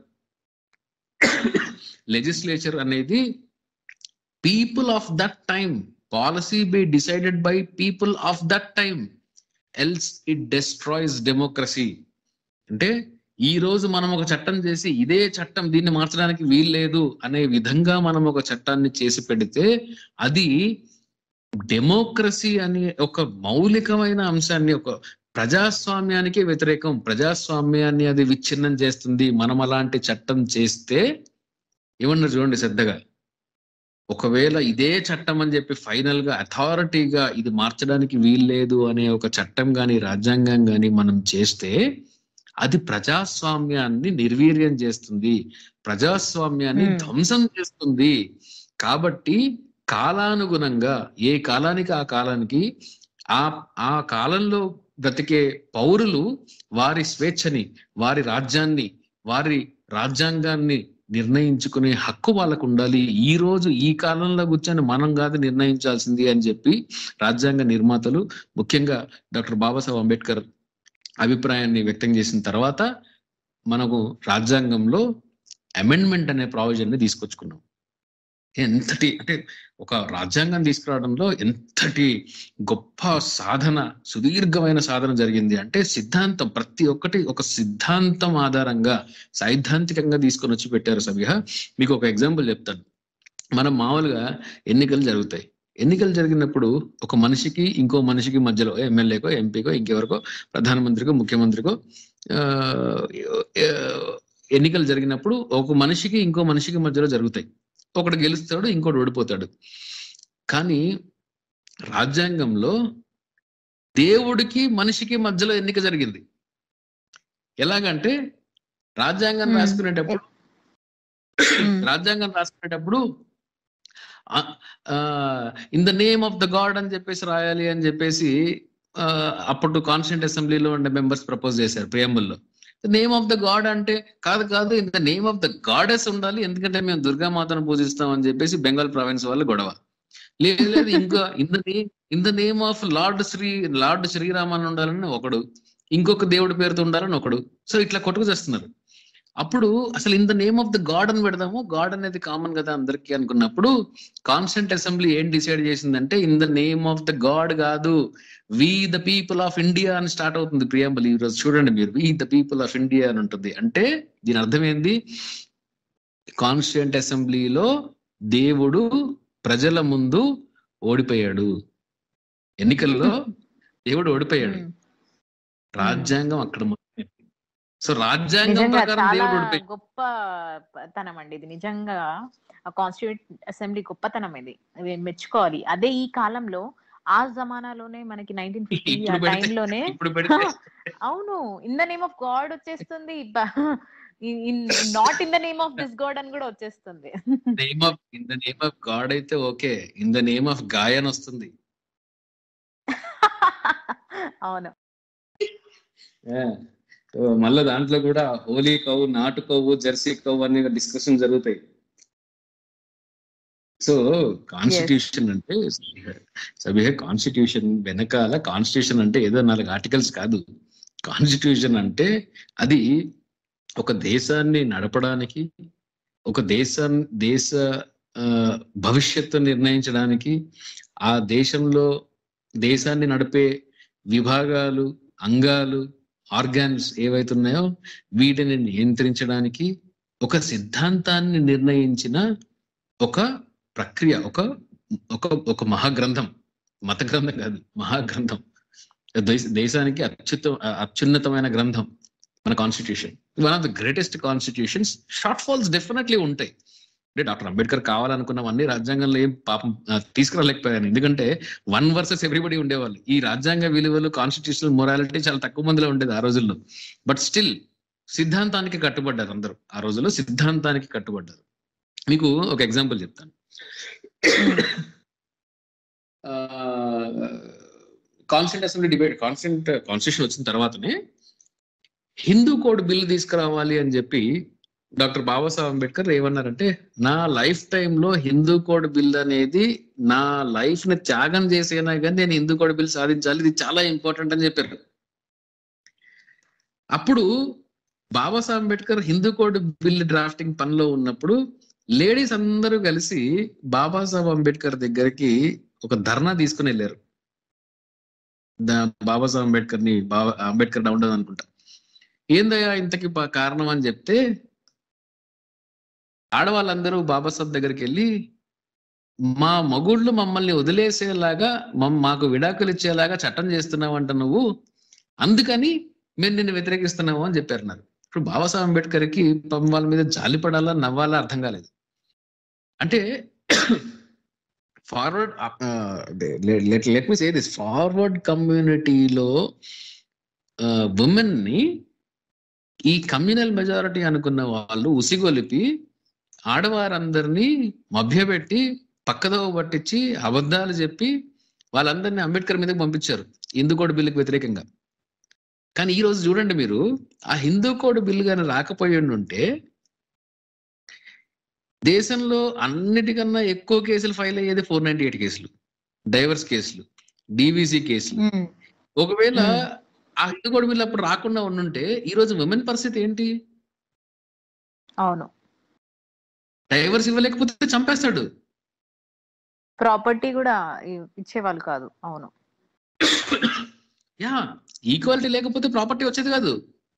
లెజిస్లేచర్ అనేది people of that time policy be decided by people of that time else it destroys democracy అంటే ఈ రోజు మనం ఒక చట్టం చేసి ఇదే చట్టం దీన్ని మార్చడానికి వీల్లేదు అనే విధంగా మనం ఒక చట్టాన్ని చేసి పెడితే అది డెమోక్రసీ అనే ఒక మౌలికమైన అంశాన్ని ఒక ప్రజాస్వామ్యానికి వ్యతిరేకం ప్రజాస్వామ్యాన్ని అది విచ్ఛిన్నం చేస్తుంది మనం అలాంటి చట్టం చేస్తే ఏమన్నారు చూడండి శ్రద్ధగా ఒకవేళ ఇదే చట్టం అని చెప్పి ఫైనల్ గా అథారిటీగా ఇది మార్చడానికి వీల్లేదు అనే ఒక చట్టం గాని రాజ్యాంగం గాని మనం చేస్తే అది ప్రజాస్వామ్యాన్ని నిర్వీర్యం చేస్తుంది ప్రజాస్వామ్యాన్ని Hmm. ధ్వంసం చేస్తుంది కాబట్టి కాలానుగుణంగా ఏ కాలానికి ఆ కాలానికి ఆ ఆ కాలంలో బ్రతికే పౌరులు వారి స్వేచ్ఛని వారి రాజ్యాన్ని వారి రాజ్యాంగాన్ని నిర్ణయించుకునే హక్కు వాళ్ళకు ఉండాలి ఈ రోజు ఈ కాలంలో కూర్చొని మనం కాదు నిర్ణయించాల్సింది అని చెప్పి రాజ్యాంగ నిర్మాతలు ముఖ్యంగా డాక్టర్ బాబాసాహెబ్ అంబేద్కర్ అభిప్రాయాన్ని వ్యక్తం చేసిన తర్వాత మనకు రాజ్యాంగంలో అమెండ్మెంట్ అనే ప్రావిజన్ ని తీసుకొచ్చుకున్నాం ఎంతటి అంటే ఒక రాజ్యాంగం తీసుకురావడంలో ఎంతటి గొప్ప సాధన సుదీర్ఘమైన సాధన జరిగింది అంటే సిద్ధాంతం ప్రతి ఒక్కటి ఒక సిద్ధాంతం ఆధారంగా సైద్ధాంతికంగా తీసుకొని వచ్చి పెట్టారు సభ్య మీకు ఒక ఎగ్జాంపుల్ చెప్తాను మనం మామూలుగా ఎన్నికలు జరుగుతాయి ఎన్నికలు జరిగినప్పుడు ఒక మనిషికి ఇంకో మనిషికి మధ్యలో ఎమ్మెల్యేకో ఎంపీకో ఇంకెవరికో ప్రధానమంత్రికో ముఖ్యమంత్రికో ఆ, ఆ, ఎన్నికలు జరిగినప్పుడు ఒక మనిషికి ఇంకో మనిషికి మధ్యలో జరుగుతాయి ఒకడు గెలుస్తాడు ఇంకోటి ఓడిపోతాడు కానీ రాజ్యాంగంలో దేవుడికి మనిషికి మధ్యలో ఎన్నిక జరిగింది ఎలాగంటే రాజ్యాంగం Hmm. రాసుకునేటప్పుడు Hmm. రాజ్యాంగం రాసుకునేటప్పుడు in the name of the god అని చెప్పేసి రాయాలి అని చెప్పేసి ఆ, అప్పుడు కాన్స్టిట్యూంట్ అసెంబ్లీలో ఉండే మెంబర్స్ ప్రపోజ్ చేశారు ప్రియంబుల్లో నేమ్ ఆఫ్ ద గాడ్ అంటే కాదు కాదు in the name of the goddess ఉండాలి ఎందుకంటే మేము దుర్గామాతను పూజిస్తాం అని చెప్పేసి బెంగాల్ ప్రావిన్స్ వాళ్ళు గొడవ లేదు లేదు ఇంకా in the name in the name of lord Shri lord Shriram అని ఉండాలని ఒకడు ఇంకొక దేవుడి పేరుతో ఉండాలని ఒకడు సో ఇట్లా కొట్టుకు చేస్తున్నారు అప్పుడు అసలు in the name of the god అని పెడదాము గాడ్ అనేది కామన్ కదా అందరికీ అనుకున్నప్పుడు కాన్స్టెంట్ అసెంబ్లీ ఏం డిసైడ్ చేసిందంటే in the name of the god కాదు we the people of India అని స్టార్ట్ అవుతుంది ప్రియాంబల్ ఈ రోజు చూడండి మీరు we the people of India అని ఉంటుంది అంటే దీని అర్థం ఏంది కాన్స్టిట్యూంట్ అసెంబ్లీలో దేవుడు ప్రజల ముందు ఓడిపోయాడు ఎన్నికల్లో దేవుడు ఓడిపోయాడు ఉమ్. రాజ్యాంగం అక్కడ మొదలైంది. సో రాజ్యాంగం నిజంగా ప్రకారం చాలా దేవుడు ఓడిపోయాడు గొప్ప తనం అండి ఇది నిజంగా కాన్స్టిట్యూట్ అసెంబ్లీ గొప్పతనం ఇది ఇది మెచ్చుకోవాలి అదే ఈ కాలంలో ఆ జమానాలోనే మనకి నైన్టీన్ ఫిఫ్టీ ఆ ఇప్పుడు పెడితే- టైంలోనే ఇప్పుడు పెడితే అవును in the name of god వచ్చేస్తుంది not in the name of this god అని కూడా వచ్చేస్తుంది name of in the name of god అయితే okay in the name of guy అని వస్తుంది అవును సో మళ్ళీ దాంట్లో కూడా హోలీ కవ్వు నాటు కవ్వు జెర్సీ కవ్వు అనే డిస్కషన్ జరుగుతాయి సో కాన్స్టిట్యూషన్ అంటే సభ్య కాన్స్టిట్యూషన్ వెనకాల కాన్స్టిట్యూషన్ అంటే ఏదో నాలుగు ఆర్టికల్స్ కాదు కాన్స్టిట్యూషన్ అంటే అది ఒక దేశాన్ని నడపడానికి ఒక దేశం దేశ ఆ, భవిష్యత్తు నిర్ణయించడానికి ఆ దేశంలో దేశాన్ని నడిపే విభాగాలు అంగాలు ఆర్గాన్స్ ఏవైతున్నాయో వీటిని నియంత్రించడానికి ఒక సిద్ధాంతాన్ని నిర్ణయించిన ఒక ప్రక్రియ ఒక ఒక ఒక మహాగ్రంథం మత గ్రంథం కాదు మహాగ్రంథం దేశ- దేశానికి అత్యుత్త అత్యున్నతమైన గ్రంథం మన constitution one of the greatest constitutions shortfalls definitely ఉంటాయి అంటే డాక్టర్ అంబేద్కర్ కావాలనుకున్నవన్నీ రాజ్యాంగంలో ఏం పాపం ఆ, తీసుకురాలేకపోయాను ఎందుకంటే వన్ వర్సెస్ ఎవ్రీబడి ఉండేవాళ్ళు ఈ రాజ్యాంగ విలువలు కాన్స్టిట్యూషనల్ మొరాలిటీ చాలా తక్కువ మందిలో ఉండేది ఆ రోజుల్లో బట్ స్టిల్ సిద్ధాంతానికి కట్టుబడ్డారు అందరూ ఆ రోజుల్లో సిద్ధాంతానికి కట్టుబడ్డారు మీకు ఒక ఎగ్జాంపుల్ చెప్తాను constituent assembly debate constituent constitution వచ్చిన తర్వాతనే హిందూ కోడ్ బిల్ తీసుకురావాలి అని చెప్పి డాక్టర్ బాబాసాహెబ్ అంబేద్కర్ ఏమన్నారంటే నా లైఫ్ టైంలో హిందూ కోడ్ బిల్ అనేది నా లైఫ్ ని త్యాగం చేసేనా కానీ నేను హిందూ కోడ్ బిల్ సాధించాలి ఇది చాలా ఇంపార్టెంట్ అని చెప్పారు అప్పుడు Babasaheb Ambedkar Hindu code bill drafting పనిలో ఉన్నప్పుడు లేడీస్ అందరూ కలిసి బాబాసాహెబ్ అంబేద్కర్ దగ్గరికి ఒక ధర్నా తీసుకుని వెళ్ళారు దా- బాబాసాహెబ్ అంబేద్కర్ ని బాబా అంబేద్కర్ ఉండదు అనుకుంటా ఏందయ్యా ఇంతకి ప- కారణం అని చెప్తే ఆడవాళ్ళందరూ బాబాసాహెబ్ దగ్గరికి వెళ్ళి మా మగుళ్ళు మమ్మల్ని వదిలేసేలాగా మమ్- మాకు విడాకులు ఇచ్చేలాగా చట్టం చేస్తున్నావంట నువ్వు అందుకని మేము నిన్ను వ్యతిరేకిస్తున్నావు అని చెప్పారు నాకు ఇప్పుడు బాబాసాహెబ్ అంబేద్కర్ కి పాపం వాళ్ళ మీద జాలి పడాలా నవ్వాలా అర్థం కాలేదు అంటే forward let let me say this forward కమ్యూనిటీలో ఉమెన్ ని ఈ కమ్యూనల్ మెజారిటీ అనుకున్న వాళ్ళు ఉసిగొలిపి ఆడవారందరినీ మభ్యపెట్టి పక్కదోవ పట్టించి అబద్ధాలు చెప్పి వాళ్ళందరినీ అంబేద్కర్ మీదకి పంపించారు హిందూ కోడ్ బిల్లుకి వ్యతిరేకంగా కానీ ఈ రోజు చూడండి మీరు ఆ హిందూ కోడ్ బిల్లు కానీ రాకపోయి ఉంటే దేశంలో అన్నిటికన్నా ఎక్కువ కేసులు ఫైల్ అయ్యేది ఫోర్ నైన్టీ ఎయిట్ కేసులు డైవర్స్ కేసులు డివిసి కేసులు ఒకవేళ Hmm. ఆ హిందూ కోడ్ బిల్లు అప్పుడు రాకుండా ఉండుంటే ఈ రోజు ఉమెన్ పరిస్థితి ఏంటి అవును డైవర్స్ ఇవ్వలేకపోతే చంపేస్తాడు ప్రాపర్టీ కూడా ఇ- ఇచ్చేవాళ్ళు కాదు అవును యా ఈక్వాలిటీ లేకపోతే ప్రాపర్టీ వచ్చేది కాదు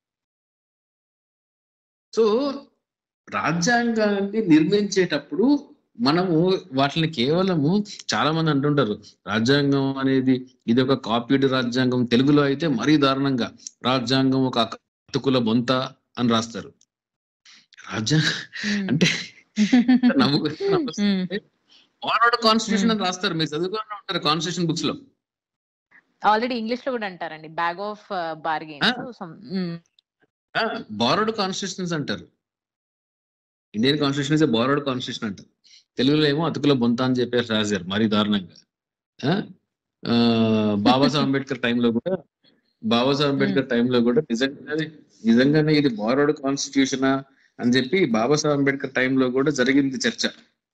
సో రాజ్యాంగాన్ని నిర్మించేటప్పుడు మనము వాటిని కేవలము చాలా మంది అంటుంటారు రాజ్యాంగం అనేది ఇది ఒక కాపీడ్ రాజ్యాంగం తెలుగులో అయితే మరీ దారుణంగా రాజ్యాంగం ఒక అతుకుల బొంత అని రాస్తారు రాజ్యాంగం అంటే నమ్ముకు ఫార్వర్డ్ కాన్స్టిట్యూషన్ అని రాస్తారు మీరు చదువుకుని ఉంటారు కాన్స్టిట్యూషన్ బుక్స్ లో ఆల్రెడీ ఇంగ్లీష్ లో కూడా అంటారండి bag of bargains borrowed constitutions అంటారు Indian constitution is borrowed constitution అంటారు తెలుగులో ఏమో అతుకుల బొంత అని చెప్పేసి రాశారు మరీ దారుణంగా ఆ? ఆ, బాబాసాహెబ్ అంబేద్కర్ టైంలో కూడా బాబాసాహెబ్ అంబేద్కర్ టైంలో కూడా నిజంగానే నిజంగానే ఇది బారోడ్ కాన్స్టిట్యూషనా అని చెప్పి బాబాసాహెబ్ అంబేద్కర్ టైంలో కూడా జరిగింది చర్చ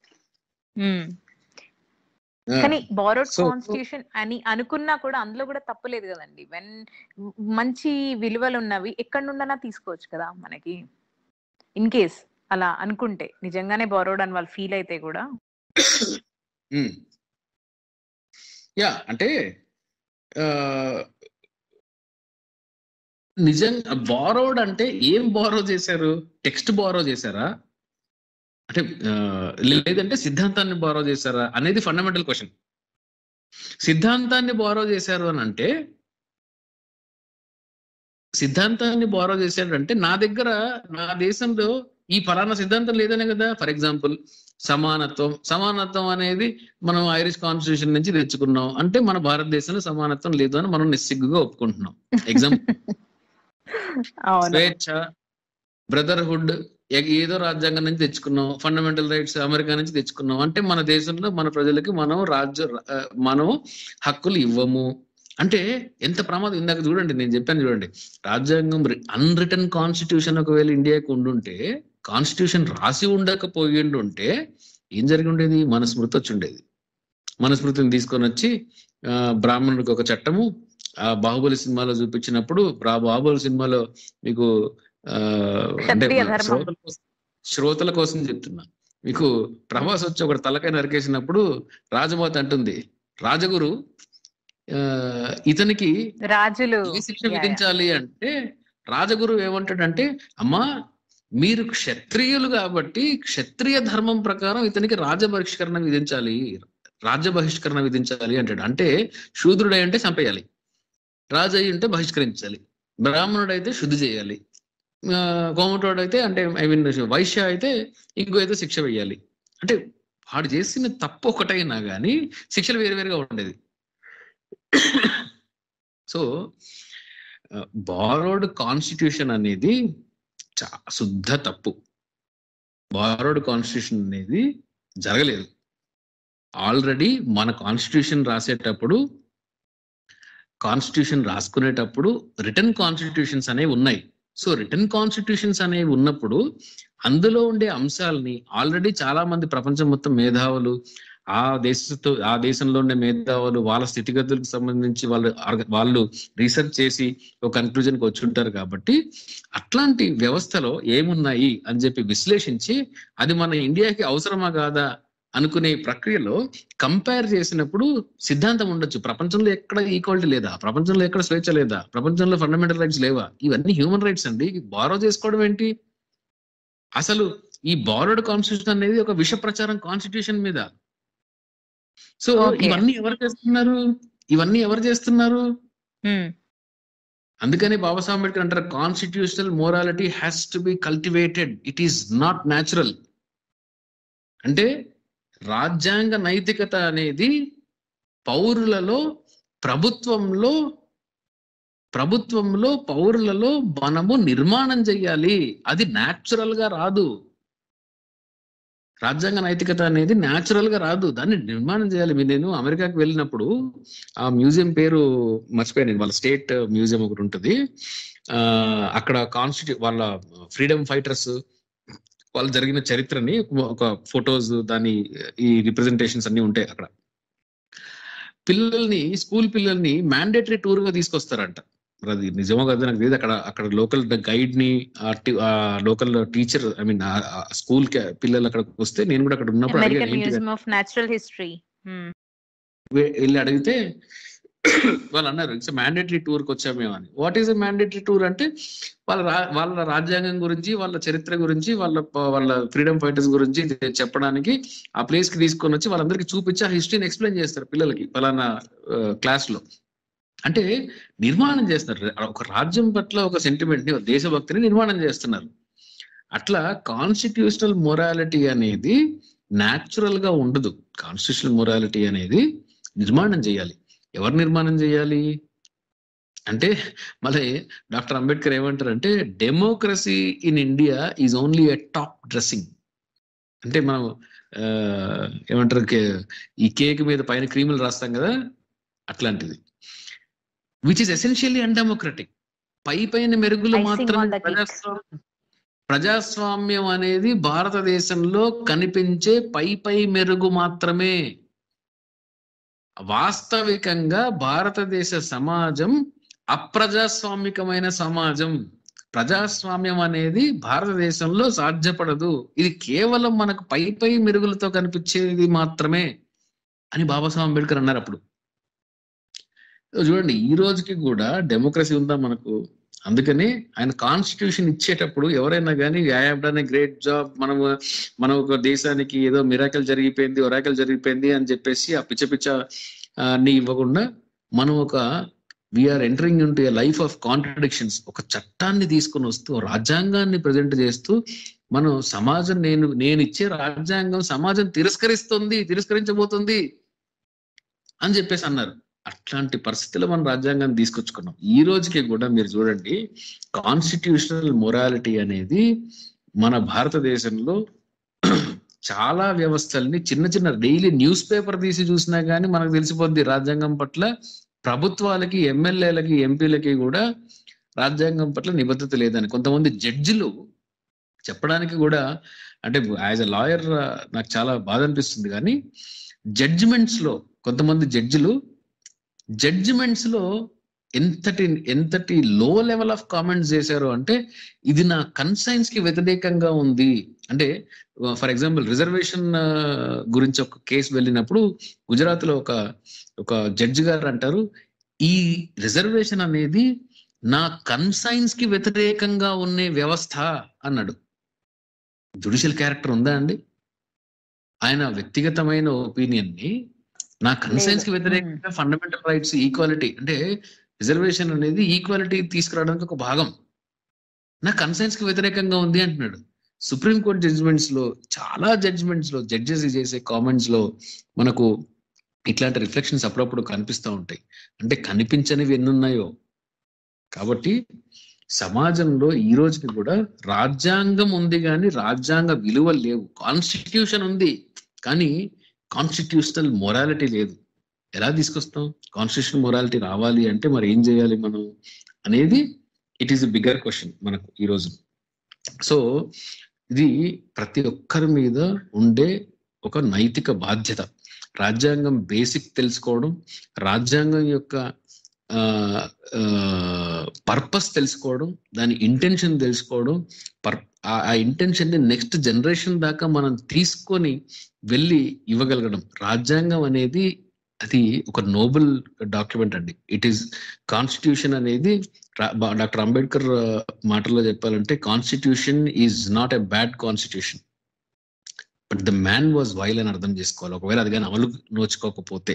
ఆ, కానీ బారోడ్ So- కాన్స్టిట్యూషన్ అని అనుకున్నా కూడా అందులో కూడా తప్పులేదు కదండి వెన్ మంచి విలువలు ఉన్నవి ఎక్కడి నుండైనా తీసుకోవచ్చు కదా మనకి ఇన్ కేస్ అలా అనుకుంటే నిజంగానే బారోడ్ అని వాళ్ళు ఫీల్ అయితే కూడా ఉమ్. యా అంటే ఆ, నిజంగా బారోడ్ అంటే ఏం బారో చేశారు టెక్స్ట్ బారో చేశారా అంటే ఆ, లేదంటే సిద్ధాంతాన్ని బారో చేశారా అనేది ఫండమెంటల్ క్వశ్చన్ సిద్ధాంతాన్ని బారో చేశారు అని అంటే సిద్ధాంతాన్ని బారో చేశారు అంటే నా దగ్గర నా దేశంలో ఈ ఫలానా సిద్ధాంతం లేదనే కదా ఫర్ ఎగ్జాంపుల్ సమానత్వం సమానత్వం అనేది మనం ఐరిష్ కాన్స్టిట్యూషన్ నుంచి తెచ్చుకున్నాం అంటే మన భారతదేశంలో సమానత్వం లేదు అని మనం నిస్సిగ్గుగా ఒప్పుకుంటున్నాం ఎగ్జాంపుల్ అవును స్వేచ్ఛ బ్రదర్హుడ్ ఏదో రాజ్యాంగం నుంచి తెచ్చుకున్నాం ఫండమెంటల్ రైట్స్ అమెరికా నుంచి తెచ్చుకున్నాం అంటే మన దేశంలో మన ప్రజలకి మనం రాజ్య ఆ, మనం హక్కులు ఇవ్వము అంటే ఎంత ప్రమాదం ఇందాక చూడండి నేను చెప్పాను చూడండి రాజ్యాంగం అన్రిటర్న్ కాన్స్టిట్యూషన్ ఒకవేళ ఇండియాకి ఉండుంటే కాన్స్టిట్యూషన్ రాసి ఉండకపోయిండుంటే ఏం జరిగి ఉండేది మన స్మృతి వచ్చి ఉండేది మన స్మృతిని తీసుకొని వచ్చి ఆ, బ్రాహ్మణుడికి ఒక చట్టము ఆ బాహుబలి సినిమాలో చూపించినప్పుడు ఆ బాహుబలి సినిమాలో మీకు ఆ, అంటే క్షత్రియ మన ధర్మం. శ్రోతల కోసం- శ్రోతల కోసం చెప్తున్నా మీకు ప్రభాస్ వచ్చి ఒక తలకాయ నరికేసినప్పుడు రాజమాత అంటుంది రాజగురు ఆ, ఇతనికి రాజులు ఏ శిక్ష యా, యా. విధించాలి అంటే రాజగురు ఏమంటాడంటే అమ్మా మీరు క్షత్రియులు కాబట్టి క్షత్రియ ధర్మం ప్రకారం ఇతనికి రాజ బహిష్కరణ విధించాలి రాజ్య బహిష్కరణ విధించాలి అంటాడు అంటే శూద్రుడై అంటే చంపేయాలి రాజు అయి ఉంటే బహిష్కరించాలి బ్రాహ్మణుడు అయితే శుద్ధి చేయాలి ఆ, కోమటోడు అయితే అంటే ఐ మీన్ వైశ్య అయితే ఇంకో అయితే శిక్ష వేయాలి అంటే వాడు చేసిన తప్పు ఒకటైనా కానీ శిక్షలు వేరు వేరుగా ఉండేది సో బారోడ్ కాన్స్టిట్యూషన్ అనేది చా- శుద్ధ తప్పు బారోడ్ కాన్స్టిట్యూషన్ అనేది జరగలేదు ఆల్రెడీ మన కాన్స్టిట్యూషన్ రాసేటప్పుడు కాన్స్టిట్యూషన్ రాసుకునేటప్పుడు రిటర్న్ కాన్స్టిట్యూషన్స్ అనేవి ఉన్నాయి సో రిటర్న్ కాన్స్టిట్యూషన్స్ అనేవి ఉన్నప్పుడు అందులో ఉండే అంశాలని ఆల్రెడీ చాలా మంది ప్రపంచం మొత్తం మేధావులు ఆ దేశంతో ఆ దేశంలో ఉండే మేధావులు వాళ్ళ స్థితిగతులకు సంబంధించి వాళ్ళు ఆర్గ- వాళ్ళు రీసెర్చ్ చేసి ఒక కన్క్లూజన్ కి వచ్చి ఉంటారు కాబట్టి అట్లాంటి వ్యవస్థలో ఏమున్నాయి అని చెప్పి విశ్లేషించి అది మన ఇండియాకి అవసరమా కాదా అనుకునే ప్రక్రియలో కంపేర్ చేసినప్పుడు సిద్ధాంతం ఉండొచ్చు ప్రపంచంలో ఎక్కడ ఈక్వాలిటీ లేదా ప్రపంచంలో ఎక్కడ స్వేచ్ఛ లేదా ప్రపంచంలో ఫండమెంటల్ రైట్స్ లేవా ఇవన్నీ హ్యూమన్ రైట్స్ అండి బారో చేసుకోవడం ఏంటి అసలు ఈ బారోడ్ కాన్స్టిట్యూషన్ అనేది ఒక విష ప్రచారం కాన్స్టిట్యూషన్ మీద సో Okay. ఇవన్నీ ఎవరు చేస్తున్నారు ఇవన్నీ ఎవరు చేస్తున్నారు ఉమ్, అందుకని బాబాసాహెబ్ అంబేద్కర్ అంటారు constitutional morality has to be cultivated it is not natural అంటే రాజ్యాంగ నైతికత అనేది పౌరులలో ప్రభుత్వంలో ప్రభుత్వంలో పౌరులలో మనము నిర్మాణం చెయ్యాలి అది న్యాచురల్ గా రాదు రాజ్యాంగ నైతికత అనేది న్యాచురల్ గా రాదు దాన్ని నిర్మాణం చేయాలి మీరు నేను అమెరికాకి వెళ్ళినప్పుడు ఆ మ్యూజియం పేరు మర్చిపోయాను వాళ్ళ స్టేట్ మ్యూజియం ఒకటి ఉంటుంది ఆ అక్కడ కాన్స్టిట్యూ వాళ్ళ ఫ్రీడమ్ ఫైటర్స్ వాళ్ళు జరిగిన చరిత్రని ఒక ఫొటోస్ దాని ఈ రిప్రజెంటేషన్స్ అన్ని ఉంటాయి అక్కడ పిల్లల్ని స్కూల్ పిల్లల్ని మ్యాండేటరీ టూర్ గా తీసుకొస్తారంట మరి అది నిజమో కదా నాకు తెలియదు అక్కడ అక్కడ లోకల్ గైడ్ ని ఆ local teacher I mean school పిల్లలు అక్కడికి వస్తే నేను కూడా అక్కడ ఉన్నప్పుడు అమెరికన్ అడిగాను ఏంటి museum of natural history hmm. వె- వెళ్ళి అడిగితే వాళ్ళు అన్నారు ఇట్స్ మ్యాండేటరీ టూర్కి వచ్చాం మేము అని వాట్ ఈస్ మ్యాండేటరీ టూర్ అంటే వాళ్ళ రా- వాళ్ళ రాజ్యాంగం గురించి వాళ్ళ చరిత్ర గురించి వాళ్ళ ప- వాళ్ళ ఫ్రీడమ్ ఫైటర్స్ గురించి తె- చెప్పడానికి ఆ ప్లేస్ కి తీసుకొని వచ్చి వాళ్ళందరికీ చూపించి ఆ హిస్టరీని ఎక్స్ప్లెయిన్ చేస్తారు పిల్లలకి ఫలానా క్లాస్ లో అంటే నిర్మాణం చేస్తున్నారు ఒక రాజ్యం పట్ల ఒక సెంటిమెంట్ ని ఒక దేశభక్తిని నిర్మాణం చేస్తున్నారు అట్లా కాన్స్టిట్యూషనల్ మొరాలిటీ అనేది న్యాచురల్ గా ఉండదు కాన్స్టిట్యూషనల్ మొరాలిటీ అనేది నిర్మాణం చేయాలి ఎవరు నిర్మాణం చేయాలి అంటే మళ్ళీ డాక్టర్ అంబేద్కర్ ఏమంటారంటే democracy in India is only a top dressing అంటే మనం ఆ, ఏమంటారు కే- ఈ కేక్ మీద పైన క్రీములు రాస్తాం కదా అట్లాంటిది విచ్ ఇస్ ఎసెన్షియల్లీ అన్డెమోక్రటిక్ పై పైన మెరుగులు Icing మాత్రం on the cake. ప్రజాస్వామ్యం ప్రజాస్వామ్యం అనేది భారతదేశంలో కనిపించే పై పై మెరుగు మాత్రమే వాస్తవికంగా భారతదేశ సమాజం అప్రజాస్వామికమైన సమాజం ప్రజాస్వామ్యం అనేది భారతదేశంలో సాధ్యపడదు ఇది కేవలం మనకు పై పై మెరుగులతో కనిపించేది మాత్రమే అని బాబాసాహెబ్ అంబేద్కర్ అన్నారు అప్పుడు చూడండి ఈ రోజుకి కూడా డెమోక్రసీ ఉందా మనకు అందుకని ఆయన కాన్స్టిట్యూషన్ ఇచ్చేటప్పుడు ఎవరైనా కానీ I have done a great job మనము మనం ఒక దేశానికి ఏదో మిరాకల్ జరిగిపోయింది ఒరాకల్ జరిగిపోయింది అని చెప్పేసి ఆ పిచ్చ పిచ్చ ఆ, ని ఇవ్వకుండా మనం ఒక we are entering into a life of contradictions ఒక చట్టాన్ని తీసుకొని వస్తూ రాజ్యాంగాన్ని ప్రజెంట్ చేస్తూ మనం సమాజం నేను నేను ఇచ్చే రాజ్యాంగం సమాజం తిరస్కరిస్తుంది తిరస్కరించబోతుంది అని చెప్పేసి అన్నారు అట్లాంటి పరిస్థితుల్లో మనం రాజ్యాంగాన్ని తీసుకొచ్చుకున్నాం ఈ రోజుకి కూడా మీరు చూడండి కాన్స్టిట్యూషనల్ మొరాలిటీ అనేది మన భారతదేశంలో చాలా వ్యవస్థల్ని చిన్న చిన్న డైలీ న్యూస్ పేపర్ తీసి చూసినా గానీ మనకు తెలిసిపోద్ది రాజ్యాంగం పట్ల ప్రభుత్వాలకి ఎమ్మెల్యేలకి ఎంపీలకి కూడా రాజ్యాంగం పట్ల నిబద్ధత లేదని కొంతమంది జడ్జిలు చెప్పడానికి కూడా అంటే యాజ్ అ లాయర్ నాకు చాలా బాధ అనిపిస్తుంది కానీ జడ్జిమెంట్స్ లో కొంతమంది జడ్జిలు జడ్జిమెంట్స్ లో ఎంతటి ఎంతటి లో లెవెల్ ఆఫ్ కామెంట్స్ చేశారు అంటే ఇది నా కన్సైన్స్ కి వ్యతిరేకంగా ఉంది అంటే ఫర్ ఎగ్జాంపుల్ రిజర్వేషన్ గురించి ఒక కేసు వెళ్ళినప్పుడు గుజరాత్ లో ఒక ఒక జడ్జి గారు అంటారు ఈ రిజర్వేషన్ అనేది నా కన్సైన్స్ కి వ్యతిరేకంగా ఉండే వ్యవస్థ అన్నాడు జుడిషియల్ క్యారెక్టర్ ఉందా అండి ఆయన వ్యక్తిగతమైన ఒపీనియన్ ని నా కన్సైన్స్ కి వ్యతిరేకంగా ఫండమెంటల్ రైట్స్ ఈక్వాలిటీ అంటే రిజర్వేషన్ అనేది ఈక్వాలిటీ తీసుకురావడానికి ఒక భాగం నా కన్సైన్స్ కి వ్యతిరేకంగా ఉంది అంటున్నాడు సుప్రీం కోర్ట్ జడ్జిమెంట్స్ లో చాలా జడ్జిమెంట్స్ లో జడ్జెస్ చేసే కామెంట్స్ లో మనకు ఇట్లాంటి రిఫ్లెక్షన్స్ అప్పుడప్పుడు కనిపిస్తూ ఉంటాయి అంటే కనిపించనివి ఎన్నున్నాయో కాబట్టి సమాజంలో ఈ రోజుకి కూడా రాజ్యాంగం ఉంది కానీ రాజ్యాంగ విలువలు లేవు కాన్స్టిట్యూషన్ ఉంది కానీ కాన్స్టిట్యూషనల్ మొరాలిటీ లేదు ఎలా తీసుకొస్తాం కాన్స్టిట్యూషన్ మొరాలిటీ రావాలి అంటే మరి ఏం చేయాలి మనం అనేది ఇట్ ఈస్ బిగ్గర్ క్వశ్చన్ మనకు ఈరోజు సో ఇది ప్రతి ఒక్కరి మీద ఉండే ఒక నైతిక బాధ్యత రాజ్యాంగం బేసిక్ తెలుసుకోవడం రాజ్యాంగం యొక్క పర్పస్ తెలుసుకోవడం దాని ఇంటెన్షన్ తెలుసుకోవడం పర్ ఆ ఇంటెన్షన్ ని నెక్స్ట్ జనరేషన్ దాకా మనం తీసుకొని వెళ్ళి ఇవ్వగలగడం రాజ్యాంగం అనేది అది ఒక నోబెల్ డాక్యుమెంట్ అండి ఇట్ ఈస్ కాన్స్టిట్యూషన్ అనేది డాక్టర్ అంబేద్కర్ మాటల్లో చెప్పాలంటే constitution is not a bad constitution but the man was vile అని అర్థం చేసుకోవాలి ఒకవేళ అది కానీ అమలు నోచుకోకపోతే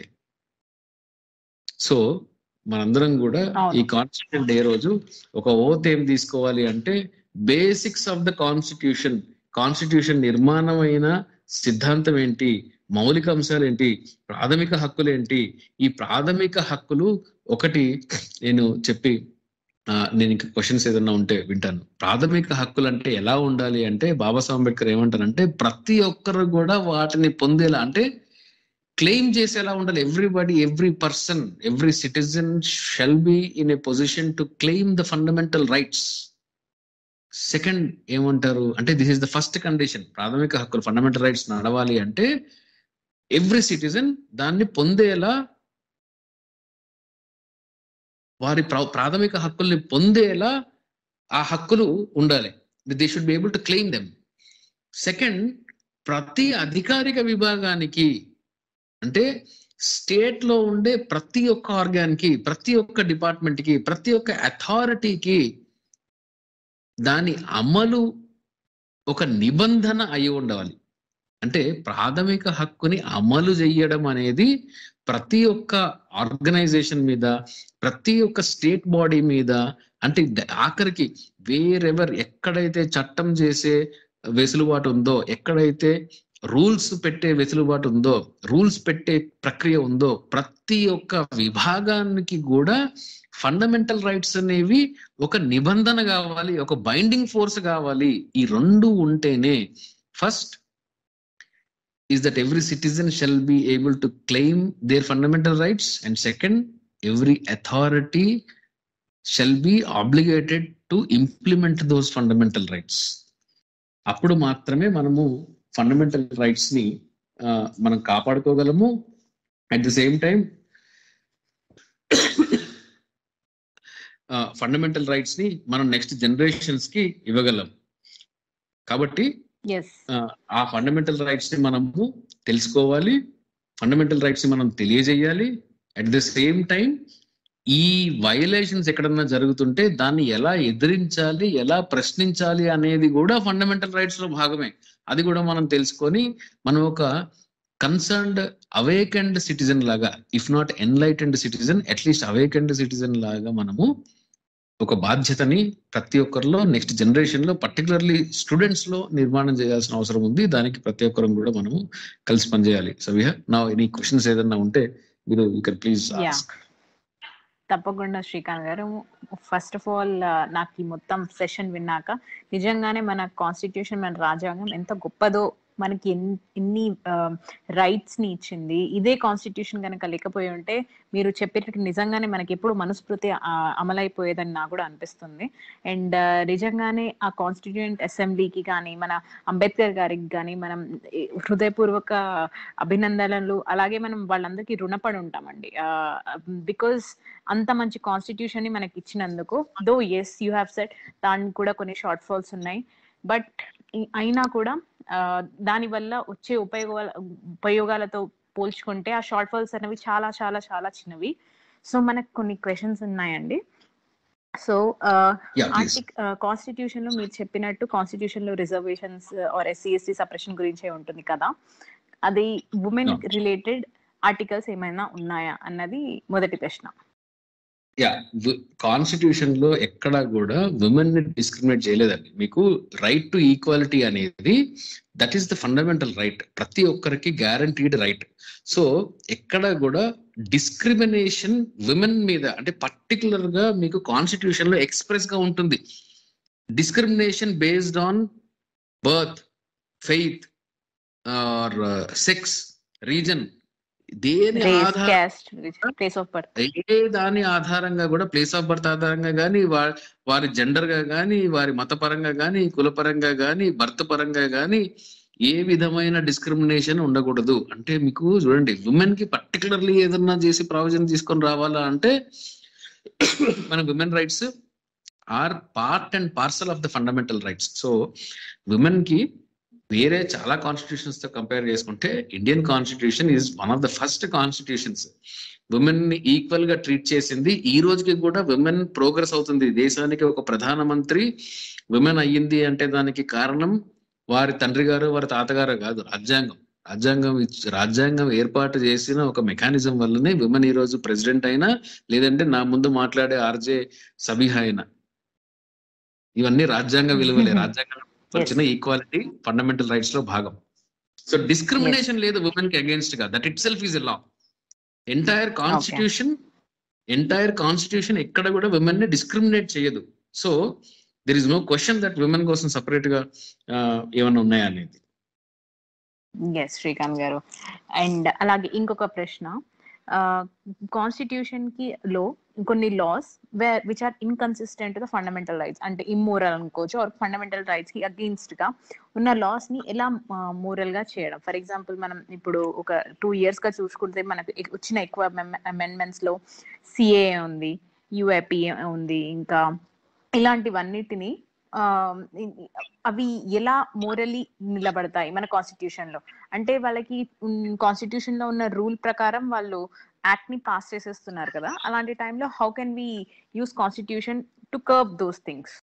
సో మనందరం కూడా ఈ కాన్స్టిట్యూషన్ డే రోజు ఒక ఓత్ ఏం తీసుకోవాలి అంటే basics of the constitution constitution నిర్మాణమైన సిద్ధాంతం ఏంటి మౌలిక అంశాలు ఏంటి ప్రాథమిక హక్కులు ఏంటి ఈ ప్రాథమిక హక్కులు ఒకటి నేను చెప్పి నేను ఇంకా క్వశ్చన్స్ ఏదన్నా ఉంటే వింటాను ప్రాథమిక హక్కులు అంటే ఎలా ఉండాలి అంటే బాబాసాహెబ్ అంబేద్కర్ ఏమంటారంటే ప్రతి ఒక్కరు కూడా వాటిని పొందేలా అంటే క్లెయిమ్ చేసేలా ఉండాలి everybody every person every citizen shall be in a position to claim the fundamental rights second ఏమంటారు అంటే this is the first condition ప్రాథమిక హక్కులు ఫండమెంటల్ రైట్స్ నడవాలి అంటే ఎవ్రీ సిటిజన్ దాన్ని పొందేలా వారి ప్రాథమిక హక్కుల్ని పొందేలా ఆ హక్కులు ఉండాలి they should be able to claim them second ప్రతి అధికారిక విభాగానికి అంటే స్టేట్ లో ఉండే ప్రతి ఒక్క ఆర్గాన్ కి ప్రతి ఒక్క డిపార్ట్మెంట్ కి ప్రతి ఒక్క అథారిటీకి దాని అమలు ఒక నిబంధన అయి ఉండవాలి అంటే ప్రాథమిక హక్కుని అమలు చేయడం అనేది ప్రతి ఒక్క ఆర్గనైజేషన్ మీద ప్రతి ఒక్క స్టేట్ బాడీ మీద అంటే ద- ఆఖరికి వేరెవర్ ఎక్కడైతే చట్టం చేసే వెసులుబాటు ఉందో ఎక్కడైతే రూల్స్ పెట్టే వెసులుబాటు ఉందో రూల్స్ పెట్టే ప్రక్రియ ఉందో ప్రతి ఒక్క విభాగానికి కూడా ఫండమెంటల్ రైట్స్ అనేవి ఒక నిబంధన కావాలి ఒక బైండింగ్ ఫోర్స్ కావాలి ఈ రెండు ఉంటేనే first is that every citizen shall be able to claim their fundamental rights and second every authority shall be obligated to implement those fundamental rights అప్పుడు మాత్రమే మనము ఫండమెంటల్ రైట్స్ ని ఆ, మనం కాపాడుకోగలము at the same time fundamental rights ని మనం next generations కి ఇవ్వగలం కాబట్టి ఎస్ ఆ, ఆ ఫండమెంటల్ రైట్స్ ని మనము తెలుసుకోవాలి ఫండమెంటల్ రైట్స్ ని మనం తెలియజేయాలి అట్ ద సేమ్ టైం ఈ వయలేషన్స్ ఎక్కడన్నా జరుగుతుంటే దాన్ని ఎలా ఎదిరించాలి ఎలా ప్రశ్నించాలి అనేది కూడా ఫండమెంటల్ రైట్స్ లో భాగమే అది కూడా మనం తెలుసుకొని మనం ఒక కన్సర్న్డ్ అవేకెండ్ సిటిజన్ లాగా if not enlightened citizen at least awakened citizen లాగా మనము ఒక బాధ్యతని ప్రతి ఒక్కరిలో నెక్స్ట్ జనరేషన్ లో పర్టికులర్లీ స్టూడెంట్స్ లో నిర్మాణం చేయాల్సిన అవసరం ఉంది దానికి ప్రతి ఒక్కరం కూడా మనము కలిసి పనిచేయాలి సో వి నా ఎనీ క్వశ్చన్స్ ఏదన్నా ఉంటే మీరు యూ కెన్ ప్లీజ్ Yeah. తప్పకుండా శ్రీకాంత్ గారు ఫస్ట్ ఆఫ్ ఆల్ నాకు ఈ మొత్తం సెషన్ విన్నాక నిజంగానే మన కాన్స్టిట్యూషన్ మన రాజ్యాంగం ఎంత గొప్పదో మనకి ఎన్- ఎన్ని రైట్స్ ని ఇచ్చింది ఇదే కాన్స్టిట్యూషన్ కనుక లేకపోయి ఉంటే మీరు చెప్పేటట్టు నిజంగానే మనకి ఎప్పుడు మనస్ఫృతి ఆ, అమలైపోయేదని నాకు కూడా అనిపిస్తుంది అండ్ నిజంగానే ఆ కాన్స్టిట్యూయెంట్ అసెంబ్లీకి కానీ మన అంబేద్కర్ గారికి కానీ మనం ఈ హృదయపూర్వక అభినందనలు అలాగే మనం వాళ్ళందరికీ రుణపడి ఉంటామండి బికాస్ అంత మంచి కాన్స్టిట్యూషన్ ని మనకి ఇచ్చినందుకు though as you have said దానికి కూడా కొన్ని షార్ట్ ఫాల్స్ ఉన్నాయి బట్ అయినా కూడా ఆ, దాని వల్ల వచ్చే ఉపయోగాల ఉపయోగాలతో పోల్చుకుంటే ఆ షార్ట్ ఫాల్స్ అనేవి చాలా చాలా చాలా చిన్నవి సో మనకు కొన్ని క్వశ్చన్స్ ఉన్నాయండి సో యా ప్లీజ్ ఆర్టిక్ కాన్స్టిట్యూషన్ లో మీరు చెప్పినట్టు కాన్స్టిట్యూషన్ లో reservations or SC ST separation గురించే ఉంటుంది కదా అది ఉమెన్ No. రిలేటెడ్ ఆర్టికల్స్ ఏమైనా ఉన్నాయా అన్నది మొదటి ప్రశ్న యా కాన్స్టిట్యూషన్ లో ఎక్కడా కూడా ఉమెన్ ని డిస్క్రిమినేట్ చేయలేదండి మీకు రైట్ టు ఈక్వాలిటీ అనేది that is the fundamental right ప్రతి ఒక్కరికి గ్యారంటీడ్ రైట్ సో ఎక్కడ కూడా డిస్క్రిమినేషన్ విమెన్ మీద అంటే పర్టికులర్ గా మీకు కాన్స్టిట్యూషన్ లో ఎక్స్ప్రెస్ గా ఉంటుంది discrimination based on birth faith or sex reason దేని రేస్ ఆధార క్యాస్ట్ ప్లేస్ ఆఫ్ బర్త్ ఏ దాని ఆధారంగా కూడా ప్లేస్ ఆఫ్ బర్త్ ఆధారంగా కానీ వారి జెండర్ గా కానీ వారి మతపరంగా కానీ కులపరంగా కానీ భర్త పరంగా కానీ ఏ విధమైన డిస్క్రిమినేషన్ ఉండకూడదు అంటే మీకు చూడండి ఉమెన్ కి పర్టికులర్లీ ఏదన్నా చేసి ప్రావిజన్ తీసుకొని రావాలా అంటే మన women rights are part and parcel of the fundamental rights so women కి వేరే చాలా కాన్స్టిట్యూషన్స్ తో కంపేర్ చేసుకుంటే Indian constitution is one of the first constitutions women ని ఈక్వల్ గా ట్రీట్ చేసింది ఈ రోజుకి కూడా విమెన్ ప్రోగ్రెస్ అవుతుంది దేశానికి ఒక ప్రధానమంత్రి విమెన్ అయ్యింది అంటే దానికి కారణం వారి తండ్రి గారు వారి తాతగారు కాదు రాజ్యాంగం రాజ్యాంగం ఇచ్- రాజ్యాంగం ఏర్పాటు చేసిన ఒక మెకానిజం వల్లనే విమెన్ ఈ రోజు ప్రెసిడెంట్ అయినా లేదంటే నా ముందు మాట్లాడే ఆర్జే సబిహా అయినా ఇవన్నీ రాజ్యాంగ విలువలే రాజ్యాంగం వచ్చిన ఈక్వాలిటీ ఫండమెంటల్ రైట్స్ లో భాగం సో డిస్క్రిమినేషన్ లేదు ఉమెన్ కి అగేన్స్ట్ గా that itself is a law entire constitution entire constitution ఎక్కడ కూడా విమెన్ ని డిస్క్రిమినేట్ చేయదు so there is no question that women కోసం సపరేట్ గా ఆ, ఏమన్నా ఉన్నాయా అనేది ఎస్ శ్రీకాంత్ గారు అండ్ అలాగే ఇంకొక ప్రశ్న కాన్స్టిట్యూషన్ కి లో కొన్ని laws which are inconsistent the fundamental rights అంటే ఇమ్మోరల్ అనుకోవచ్చు ఆర్ ఫండమెంటల్ రైట్స్ కి అగేన్స్ట్ గా ఉన్న లాస్ ని ఎలా మోరల్ గా చేయడం ఫర్ ఎగ్జాంపుల్ మనం ఇప్పుడు ఒక టూ ఇయర్స్ గా చూసుకుంటే మనకు ఎక్- వచ్చిన ఎక్కువ అమెండ్మెంట్స్ లో సిఏ ఉంది యుఏపి ఉంది ఇంకా ఇలాంటివన్నిటిని అవి ఎలా మోరలీ నిలబడతాయి మన కాన్స్టిట్యూషన్ లో అంటే వాళ్ళకి కాన్స్టిట్యూషన్ లో ఉన్న రూల్ ప్రకారం వాళ్ళు యాక్ట్ ని పాస్ చేసేస్తున్నారు కదా అలాంటి టైంలో how can we use constitution to curve those things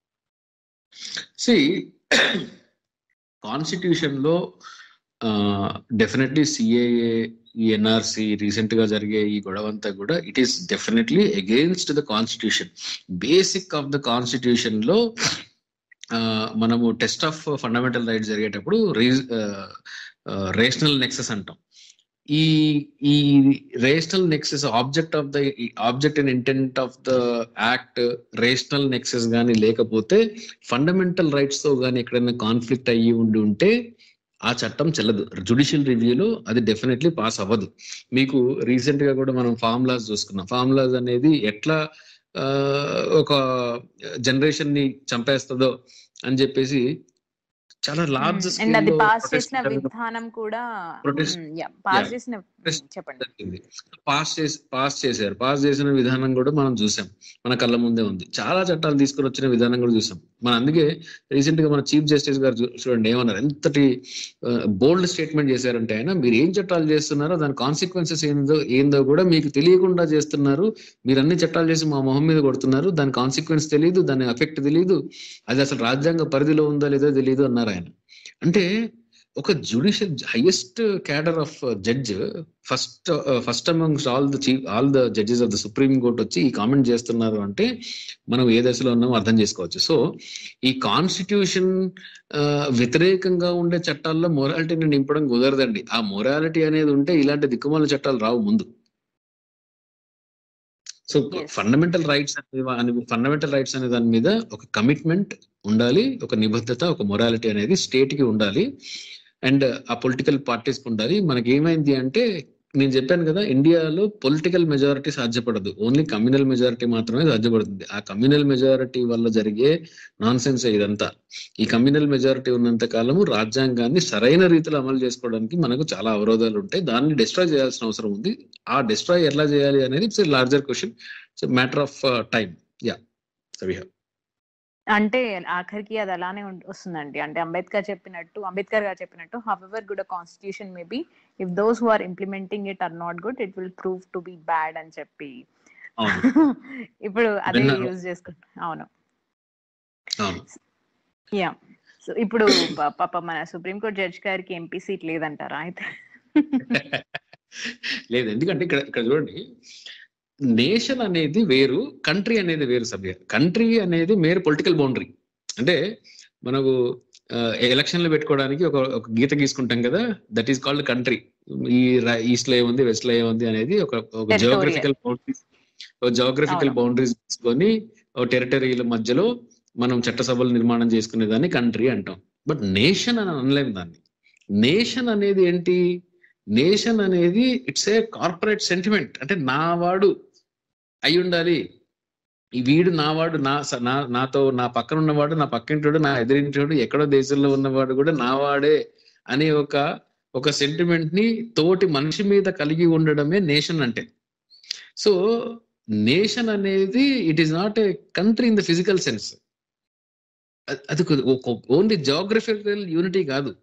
see constitution లో డెఫినెట్లీ సిఏఏ ఈ ఎన్ఆర్సి రీసెంట్ గా జరిగే ఈ గొడవ అంతా కూడా it is definitely against the constitution basic of the constitution లో మనము టెస్ట్ ఆఫ్ ఫండమెంటల్ రైట్స్ జరిగేటప్పుడు రేషనల్ నెక్సెస్ అంటాం ఈ ఈ rational nexus object of the object and intent of the act rational nexus కానీ లేకపోతే ఫండమెంటల్ రైట్స్ తో కానీ ఎక్కడైనా కాన్ఫ్లిక్ట్ అయ్యి ఉండి ఉంటే ఆ చట్టం చెల్లదు జుడిషియల్ రివ్యూలో అది డెఫినెట్లీ పాస్ అవ్వదు మీకు రీసెంట్ గా కూడా మనం ఫార్ములాస్ చూసుకున్నాం ఫార్ములాస్ అనేది ఎట్లా ఒక జనరేషన్ ని చంపేస్తుందో అని చెప్పేసి చాలా లార్జ్ అండ్ అది పాస్ చేసిన విధానం కూడా పాస్ చేసిన చెప్పండి పాస్ చేసి పాస్ చేశారు పాస్ చేసిన విధానం కూడా మనం చూసాం మన కళ్ళ ముందే ఉంది చాలా చట్టాలు తీసుకొని వచ్చిన విధానం కూడా చూసాం మన అందుకే రీసెంట్ గా మన చీఫ్ జస్టిస్ గారు చూడండి ఏమన్నారు ఎంతటి బోల్డ్ స్టేట్మెంట్ చేశారంటే ఆయన మీరు ఏం చట్టాలు చేస్తున్నారో దాని కాన్సిక్వెన్సెస్ ఏందో ఏందో కూడా మీకు తెలియకుండా చేస్తున్నారు మీరు అన్ని చట్టాలు చేసి మా మొహం మీద కొడుతున్నారు దాని కాన్సిక్వెన్స్ తెలియదు దాని ఎఫెక్ట్ తెలియదు అది అసలు రాజ్యాంగ పరిధిలో ఉందో లేదో తెలియదు అన్నారు ఆయన అంటే ఒక judicial highest cadre of judge first first amongst all the chief all the judges of the supreme court వచ్చి ఈ కామెంట్ చేస్తున్నారు అంటే మనం ఏ దశలో ఉన్నామో అర్థం చేసుకోవచ్చు సో ఈ కాన్స్టిట్యూషన్ వ్యతిరేకంగా ఉండే చట్టాల్లో మొరాలిటీని నింపడం కుదరదండి ఆ మొరాలిటీ అనేది ఉంటే ఇలాంటి దిక్కుమాల చట్టాలు రావు ముందు సో ఫండమెంటల్ రైట్స్ అనే ఫండమెంటల్ రైట్స్ అనే దాని మీద ఒక కమిట్మెంట్ ఉండాలి ఒక నిబద్ధత ఒక మొరాలిటీ అనేది స్టేట్ కి ఉండాలి అండ్ ఆ పొలిటికల్ పార్టీస్ ఉండాలి మనకి ఏమైంది అంటే నేను చెప్పాను కదా ఇండియాలో పొలిటికల్ మెజారిటీ సాధ్యపడదు ఓన్లీ కమ్యూనల్ మెజారిటీ మాత్రమే సాధ్యపడుతుంది ఆ కమ్యూనల్ మెజారిటీ వల్ల జరిగే నాన్ సెన్స్ ఇదంతా ఈ కమ్యూనల్ మెజారిటీ ఉన్నంత కాలము రాజ్యాంగాన్ని సరైన రీతిలో అమలు చేసుకోవడానికి మనకు చాలా అవరోధాలు ఉంటాయి దాన్ని డిస్ట్రాయ్ చేయాల్సిన అవసరం ఉంది ఆ డిస్ట్రాయ్ ఎట్లా చేయాలి అనేది it's larger question it's matter of time yeah so we అంటే ఆఖరికి అది అలానే వస్తుందండి అంటే అంబేద్కర్ చెప్పినట్టు అంబేద్కర్ గారు చెప్పినట్టు however good constitution maybe if those who are implementing it are not good it will prove to be bad అని చెప్పి ఇప్పుడు అదే యూజ్ చేసుకుంటాం అవును యా సో ఇప్పుడు పాప మన సుప్రీంకోర్టు జడ్జ్ గారికి ఎంపీ సీట్ లేదంటారా అయితే లేదు ఎందుకంటే ఇక్కడ ఇక్కడ చూడండి నేషన్ అనేది వేరు కంట్రీ అనేది వేరు సభ్య కంట్రీ అనేది మేరు పొలిటికల్ బౌండరీ అంటే మనకు ఎలక్షన్లు పెట్టుకోవడానికి ఒక ఒక గీత గీసుకుంటాం కదా దట్ ఈస్ కాల్డ్ కంట్రీ ఈ ఈస్ట్ లో ఏముంది వెస్ట్ లో ఏముంది అనేది ఒక ఒక జియోగ్రఫికల్ బౌండరీస్ ఒక జియోగ్రఫికల్ బౌండరీస్ తీసుకొని ఒక టెరిటరీల మధ్యలో మనం చట్టసభలు నిర్మాణం చేసుకునే దాన్ని కంట్రీ అంటాం బట్ నేషన్ అని అనలేము దాన్ని నేషన్ అనేది ఏంటి నేషన్ అనేది ఇట్స్ ఏ కార్పొరేట్ సెంటిమెంట్ అంటే నా వాడు అయి ఉండాలి ఈ వీడు నా వాడు నా నాతో నా పక్కన ఉన్నవాడు నా పక్కింటోడు నా ఎదిరింటోడు ఎక్కడో దేశంలో ఉన్నవాడు కూడా నా వాడే అనే ఒక ఒక సెంటిమెంట్ ని తోటి మనిషి మీద కలిగి ఉండడమే నేషన్ అంటే సో నేషన్ అనేది it is not a country in the physical sense అది ఓన్లీ జాగ్రఫికల్ యూనిటీ కాదు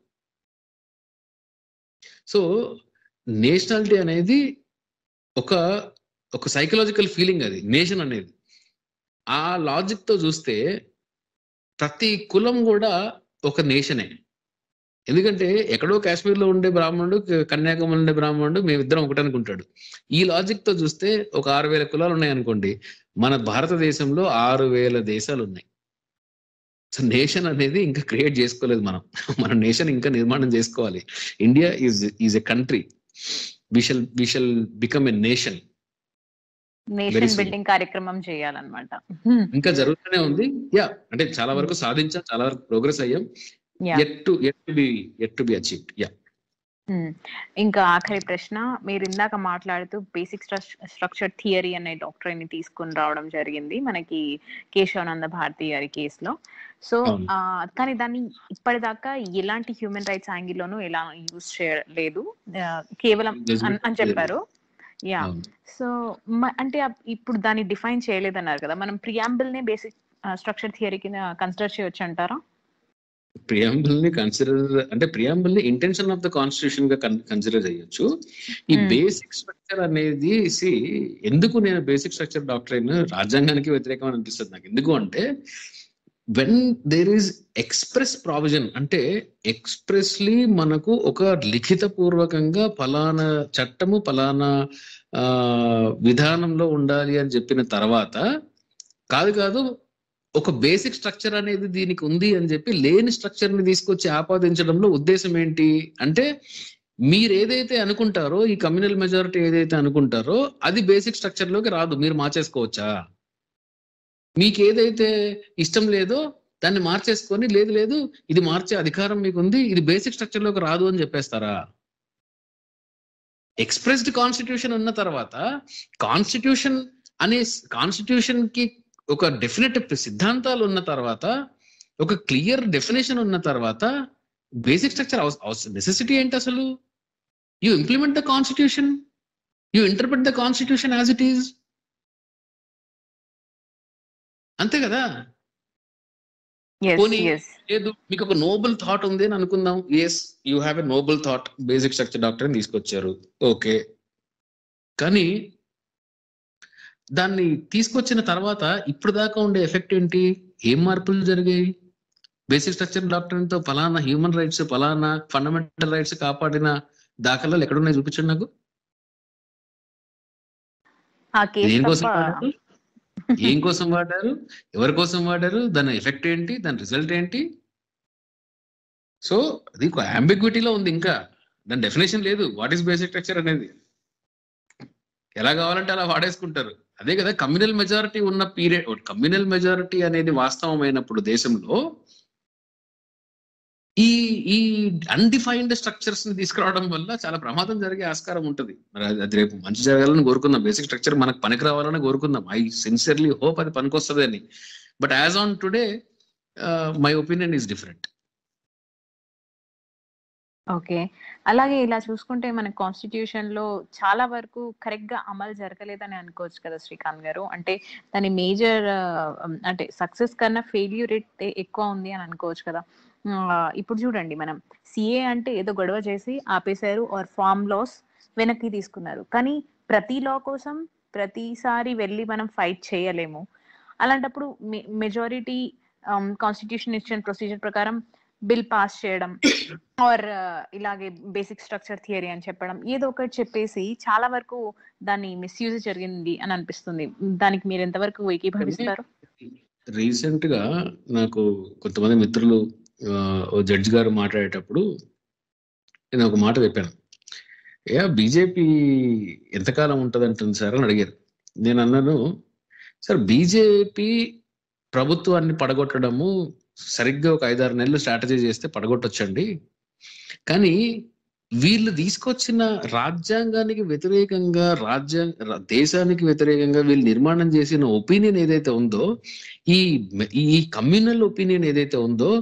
సో నేషనాలిటీ అనేది ఒక ఒక సైకలాజికల్ ఫీలింగ్ అది నేషన్ అనేది ఆ లాజిక్ తో చూస్తే ప్రతి కులం కూడా ఒక నేషనే ఎందుకంటే ఎక్కడో కాశ్మీర్లో ఉండే బ్రాహ్మణుడు కన్యాకుమారి ఉండే బ్రాహ్మణుడు మేమిద్దరం ఒకటి అనుకుంటాడు ఈ లాజిక్ తో చూస్తే ఒక ఆరు వేల కులాలు ఉన్నాయి అనుకోండి మన భారతదేశంలో ఆరు వేల దేశాలు ఉన్నాయి సో నేషన్ అనేది ఇంకా క్రియేట్ చేసుకోలేదు మనం మన నేషన్ ఇంకా నిర్మాణం చేసుకోవాలి India is is a country we shall we shall become a nation nation building కార్యక్రమం చేయాలన్నమాట ఇంకా జరుగుతూనే ఉంది యా అంటే చాలా వరకు సాధించాం చాలా వరకు ప్రోగ్రెస్ అయ్యాం yet to yet to be yet to be achieved yeah ఇంకా ఆఖరి ప్రశ్న మీరు ఇందాక మాట్లాడుతూ బేసిక్ స్ట్రక్చర్ థియరీ అనే డాక్టర్ని తీసుకుని రావడం జరిగింది మనకి కేశవానంద భారతి గారి కేసులో సో కానీ దాన్ని ఇప్పటిదాకా ఎలాంటి హ్యూమన్ రైట్స్ యాంగిల్లోనూ ఎలా యూజ్ చేయలేదు కేవలం అని చెప్పారు యా సో అంటే ఇప్పుడు దాన్ని డిఫైన్ చేయలేదన్నారు కదా మనం ప్రియాంబుల్ నే బేసిక్ స్ట్రక్చర్ థియరీ కింద కన్సిడర్ చేయొచ్చు అంటారా ప్రియాంబుల్ ని కన్సిడర్ అంటే ప్రియాంబుల్ ని ఇంటెన్షన్ ఆఫ్ ద కాన్స్టిట్యూషన్ గా కన్సిడర్ చేయొచ్చు ఈ Hmm. బేసిక్ స్ట్రక్చర్ అనేది సి ఎందుకు నేను బేసిక్ స్ట్రక్చర్ డాక్టరైన్ రాజ్యాంగానికి వ్యతిరేకం అని అనిపిస్తుంది నాకు ఎందుకు అంటే when there is express provision అంటే ఎక్స్ప్రెస్లీ మనకు ఒక లిఖిత పూర్వకంగా ఫలానా చట్టము ఫలానా ఆ, విధానంలో ఉండాలి అని చెప్పిన తర్వాత కాదు కాదు ఒక బేసిక్ స్ట్రక్చర్ అనేది దీనికి ఉంది అని చెప్పి లేని స్ట్రక్చర్ ని తీసుకొచ్చి ఆపాదించడంలో ఉద్దేశం ఏంటి అంటే మీరు ఏదైతే అనుకుంటారో ఈ కమ్యూనల్ మెజారిటీ ఏదైతే అనుకుంటారో అది బేసిక్ స్ట్రక్చర్ లోకి రాదు మీరు మార్చేసుకోవచ్చా మీకు ఏదైతే ఇష్టం లేదో దాన్ని మార్చేసుకొని లేదు లేదు ఇది మార్చే అధికారం మీకు ఉంది ఇది బేసిక్ స్ట్రక్చర్ లోకి రాదు అని చెప్పేస్తారా ఎక్స్ప్రెస్డ్ కాన్స్టిట్యూషన్ ఉన్న తర్వాత కాన్స్టిట్యూషన్ అనే కాన్స్టిట్యూషన్ కి ఒక డెఫినెట్ సిద్ధాంతాలు ఉన్న తర్వాత ఒక క్లియర్ డెఫినేషన్ ఉన్న తర్వాత బేసిక్ స్ట్రక్చర్ నెసెసిటీ ఏంటి అసలు you implement the constitution you interpret the constitution as it is అంతే కదా ఎస్ పోనీ- ఎస్ లేదు మీకు ఒక నోబుల్ థాట్ ఉంది అని అనుకుందాం yes you have a noble thought basic structure doctrine తీసుకొచ్చారు ఓకే కానీ దాన్ని తీసుకొచ్చిన తర్వాత ఇప్పుడు దాకా ఉండే ఎఫెక్ట్ ఏంటి ఏం మార్పులు జరిగాయి బేసిక్ స్ట్రక్చర్ డాక్టర్ తో ఫలానా హ్యూమన్ రైట్స్ ఫలానా ఫండమెంటల్ రైట్స్ కాపాడిన దాఖలాలు ఎక్కడున్నాయి చూపించండి నాకు ఆ కేసు దేనికోసం తప్ప వాడారు ఏం కోసం వాడారు ఎవరి కోసం వాడారు దాని ఎఫెక్ట్ ఏంటి దాని రిజల్ట్ ఏంటి సో అది అంబిగ్విటీలో ఉంది ఇంకా దాని డెఫినేషన్ లేదు వాట్ ఈస్ బేసిక్ స్ట్రక్చర్ అనేది ఎలా కావాలంటే అలా వాడేసుకుంటారు అదే కదా కమ్యూనల్ మెజారిటీ ఉన్న పీరియడ్ కమ్యూనల్ మెజారిటీ అనేది వాస్తవమైనప్పుడు దేశంలో ఈ ఈ అన్డిఫైన్డ్ స్ట్రక్చర్స్ ని తీసుకురావడం వల్ల చాలా ప్రమాదం జరిగే ఆస్కారం ఉంటుంది మరి అది- అది రేపు మంచి జరగాలని కోరుకుందాం బేసిక్ స్ట్రక్చర్ మనకు పనికి రావాలని కోరుకుందాం ఐ సిన్సియర్లీ హోప్ అది పనికొస్తుంది అని but as on today my opinion is different okay అలాగే ఇలా చూసుకుంటే మన కాన్స్టిట్యూషన్ లో చాలా వరకు కరెక్ట్ గా అమలు జరగలేదని అనుకోవచ్చు కదా శ్రీకాంత్ గారు అంటే దాని మేజర్ అంటే సక్సెస్ కన్నా ఫెయిల్యూర్ రేట్ ఎక్కువ ఉంది అని అనుకోవచ్చు కదా ఆ, ఇప్పుడు చూడండి మనం సిఏ అంటే ఏదో గొడవ చేసి ఆపేశారు ఆర్ ఫార్మ్ లాస్ వెనక్కి తీసుకున్నారు కానీ ప్రతి లా కోసం ప్రతిసారి వెళ్ళి మనం ఫైట్ చేయలేము అలాంటప్పుడు మెజారిటీ కాన్స్టిట్యూషన్ ఇచ్చిన ప్రొసీజర్ ప్రకారం బిల్ పాస్ చేయడం ఆర్ ఇలాగే బేసిక్ స్ట్రక్చర్ థియరీ అని చెప్పడం ఏదో ఒకటి చెప్పేసి చాలా వరకు దాన్ని మిస్యూజ్ జరిగింది అని అనిపిస్తుంది దానికి మీరు ఎంతవరకు ఏకీభవిస్తారు రీసెంట్ గా నాకు కొంతమంది మిత్రులు ఆ, ఓ జడ్జి గారు మాట్లాడేటప్పుడు నేను ఒక మాట చెప్పాను ఏ బీజేపీ ఎంతకాలం ఉంటుంది అంటుంది సార్ అని అడిగారు నేను అన్నాను సార్ బీజేపీ ప్రభుత్వాన్ని పడగొట్టడము సరిగ్గా ఒక ఐదారు నెలలు స్ట్రాటజీ చేస్తే పడగొట్టొచ్చండి కానీ వీళ్ళు తీసుకొచ్చిన రాజ్యాంగానికి వ్యతిరేకంగా రాజ్యాంగ రా- దేశానికి వ్యతిరేకంగా వీళ్ళు నిర్మాణం చేసిన ఒపీనియన్ ఏదైతే ఉందో ఈ ఈ కమ్యూనల్ ఒపీనియన్ ఏదైతే ఉందో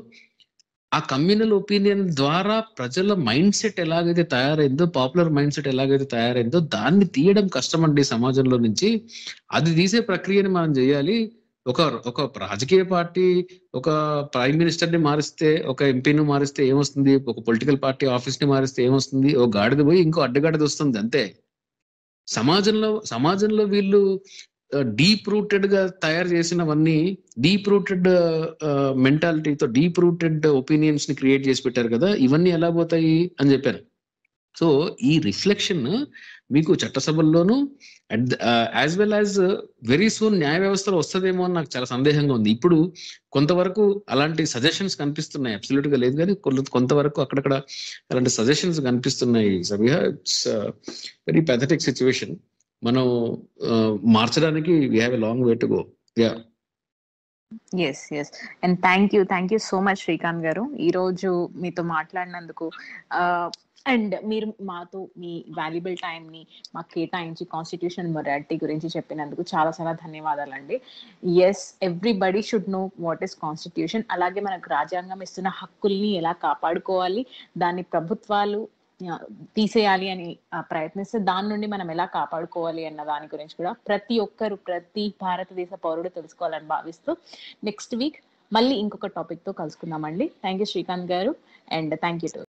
ఆ కమ్యూనల్ ఒపీనియన్ ద్వారా ప్రజల మైండ్ సెట్ ఎలాగైతే తయారైందో పాపులర్ మైండ్ సెట్ ఎలాగైతే తయారైందో దాన్ని తీయడం కష్టం అండి సమాజంలో నుంచి అది తీసే ప్రక్రియని మనం చేయాలి ఒక ఒక రాజకీయ పార్టీ ఒక ప్రైమ్ మినిస్టర్ ని మారిస్తే ఒక ఎంపీని మారిస్తే ఏమొస్తుంది ఒక పొలిటికల్ పార్టీ ఆఫీస్ ని మారిస్తే ఏమొస్తుంది ఒక గాడిద పోయి ఇంకో అడ్డగాడిద వస్తుంది అంతే సమాజంలో సమాజంలో వీళ్ళు డీప్ రూటెడ్ గా తయారు చేసినవన్నీ డీప్ రూటెడ్ మెంటాలిటీతో డీప్ రూటెడ్ ఒపీనియన్స్ ని క్రియేట్ చేసి పెట్టారు కదా ఇవన్నీ ఎలా పోతాయి అని చెప్పారు సో ఈ రిఫ్లెక్షన్ మీకు చట్టసభల్లోనూ as well as very soon న్యాయ వ్యవస్థలో వస్తుందేమో అని నాకు చాలా సందేహంగా ఉంది ఇప్పుడు కొంతవరకు అలాంటి సజెషన్స్ కనిపిస్తున్నాయి అబ్సల్యూట్ గా లేదు కానీ కొంత- కొంతవరకు అక్కడక్కడ అలాంటి సజెషన్స్ కనిపిస్తున్నాయి Sabiha it's very pathetic situation మనం ఆ, మార్చడానికి we have a long way to go yeah yes yes and thank you thank you so much Srikanth గారు ఈ రోజు మీతో మాట్లాడినందుకు అండ్ మీరు మాతో మీ వాల్యుబుల్ ని మాకు కేటాయించి కాన్స్టిట్యూషన్ మొరాలిటీ గురించి చెప్పినందుకు చాలా చాలా ధన్యవాదాలండి yes everybody should know what is constitution అలాగే మనకు రాజ్యాంగం ఇస్తున్న హక్కుల్ని ఎలా కాపాడుకోవాలి దాన్ని ప్రభుత్వాలు ఆ, తీసేయాలి అని ఆ, ప్రయత్నిస్తే దాని నుండి మనం ఎలా కాపాడుకోవాలి అన్న దాని గురించి కూడా ప్రతి ఒక్కరు ప్రతి భారతదేశ పౌరుడు తెలుసుకోవాలని భావిస్తూ నెక్స్ట్ వీక్ మళ్ళీ ఇంకొక టాపిక్ తో కలుసుకుందామండి థ్యాంక్ యూ శ్రీకాంత్ గారు అండ్ థ్యాంక్ యూ టు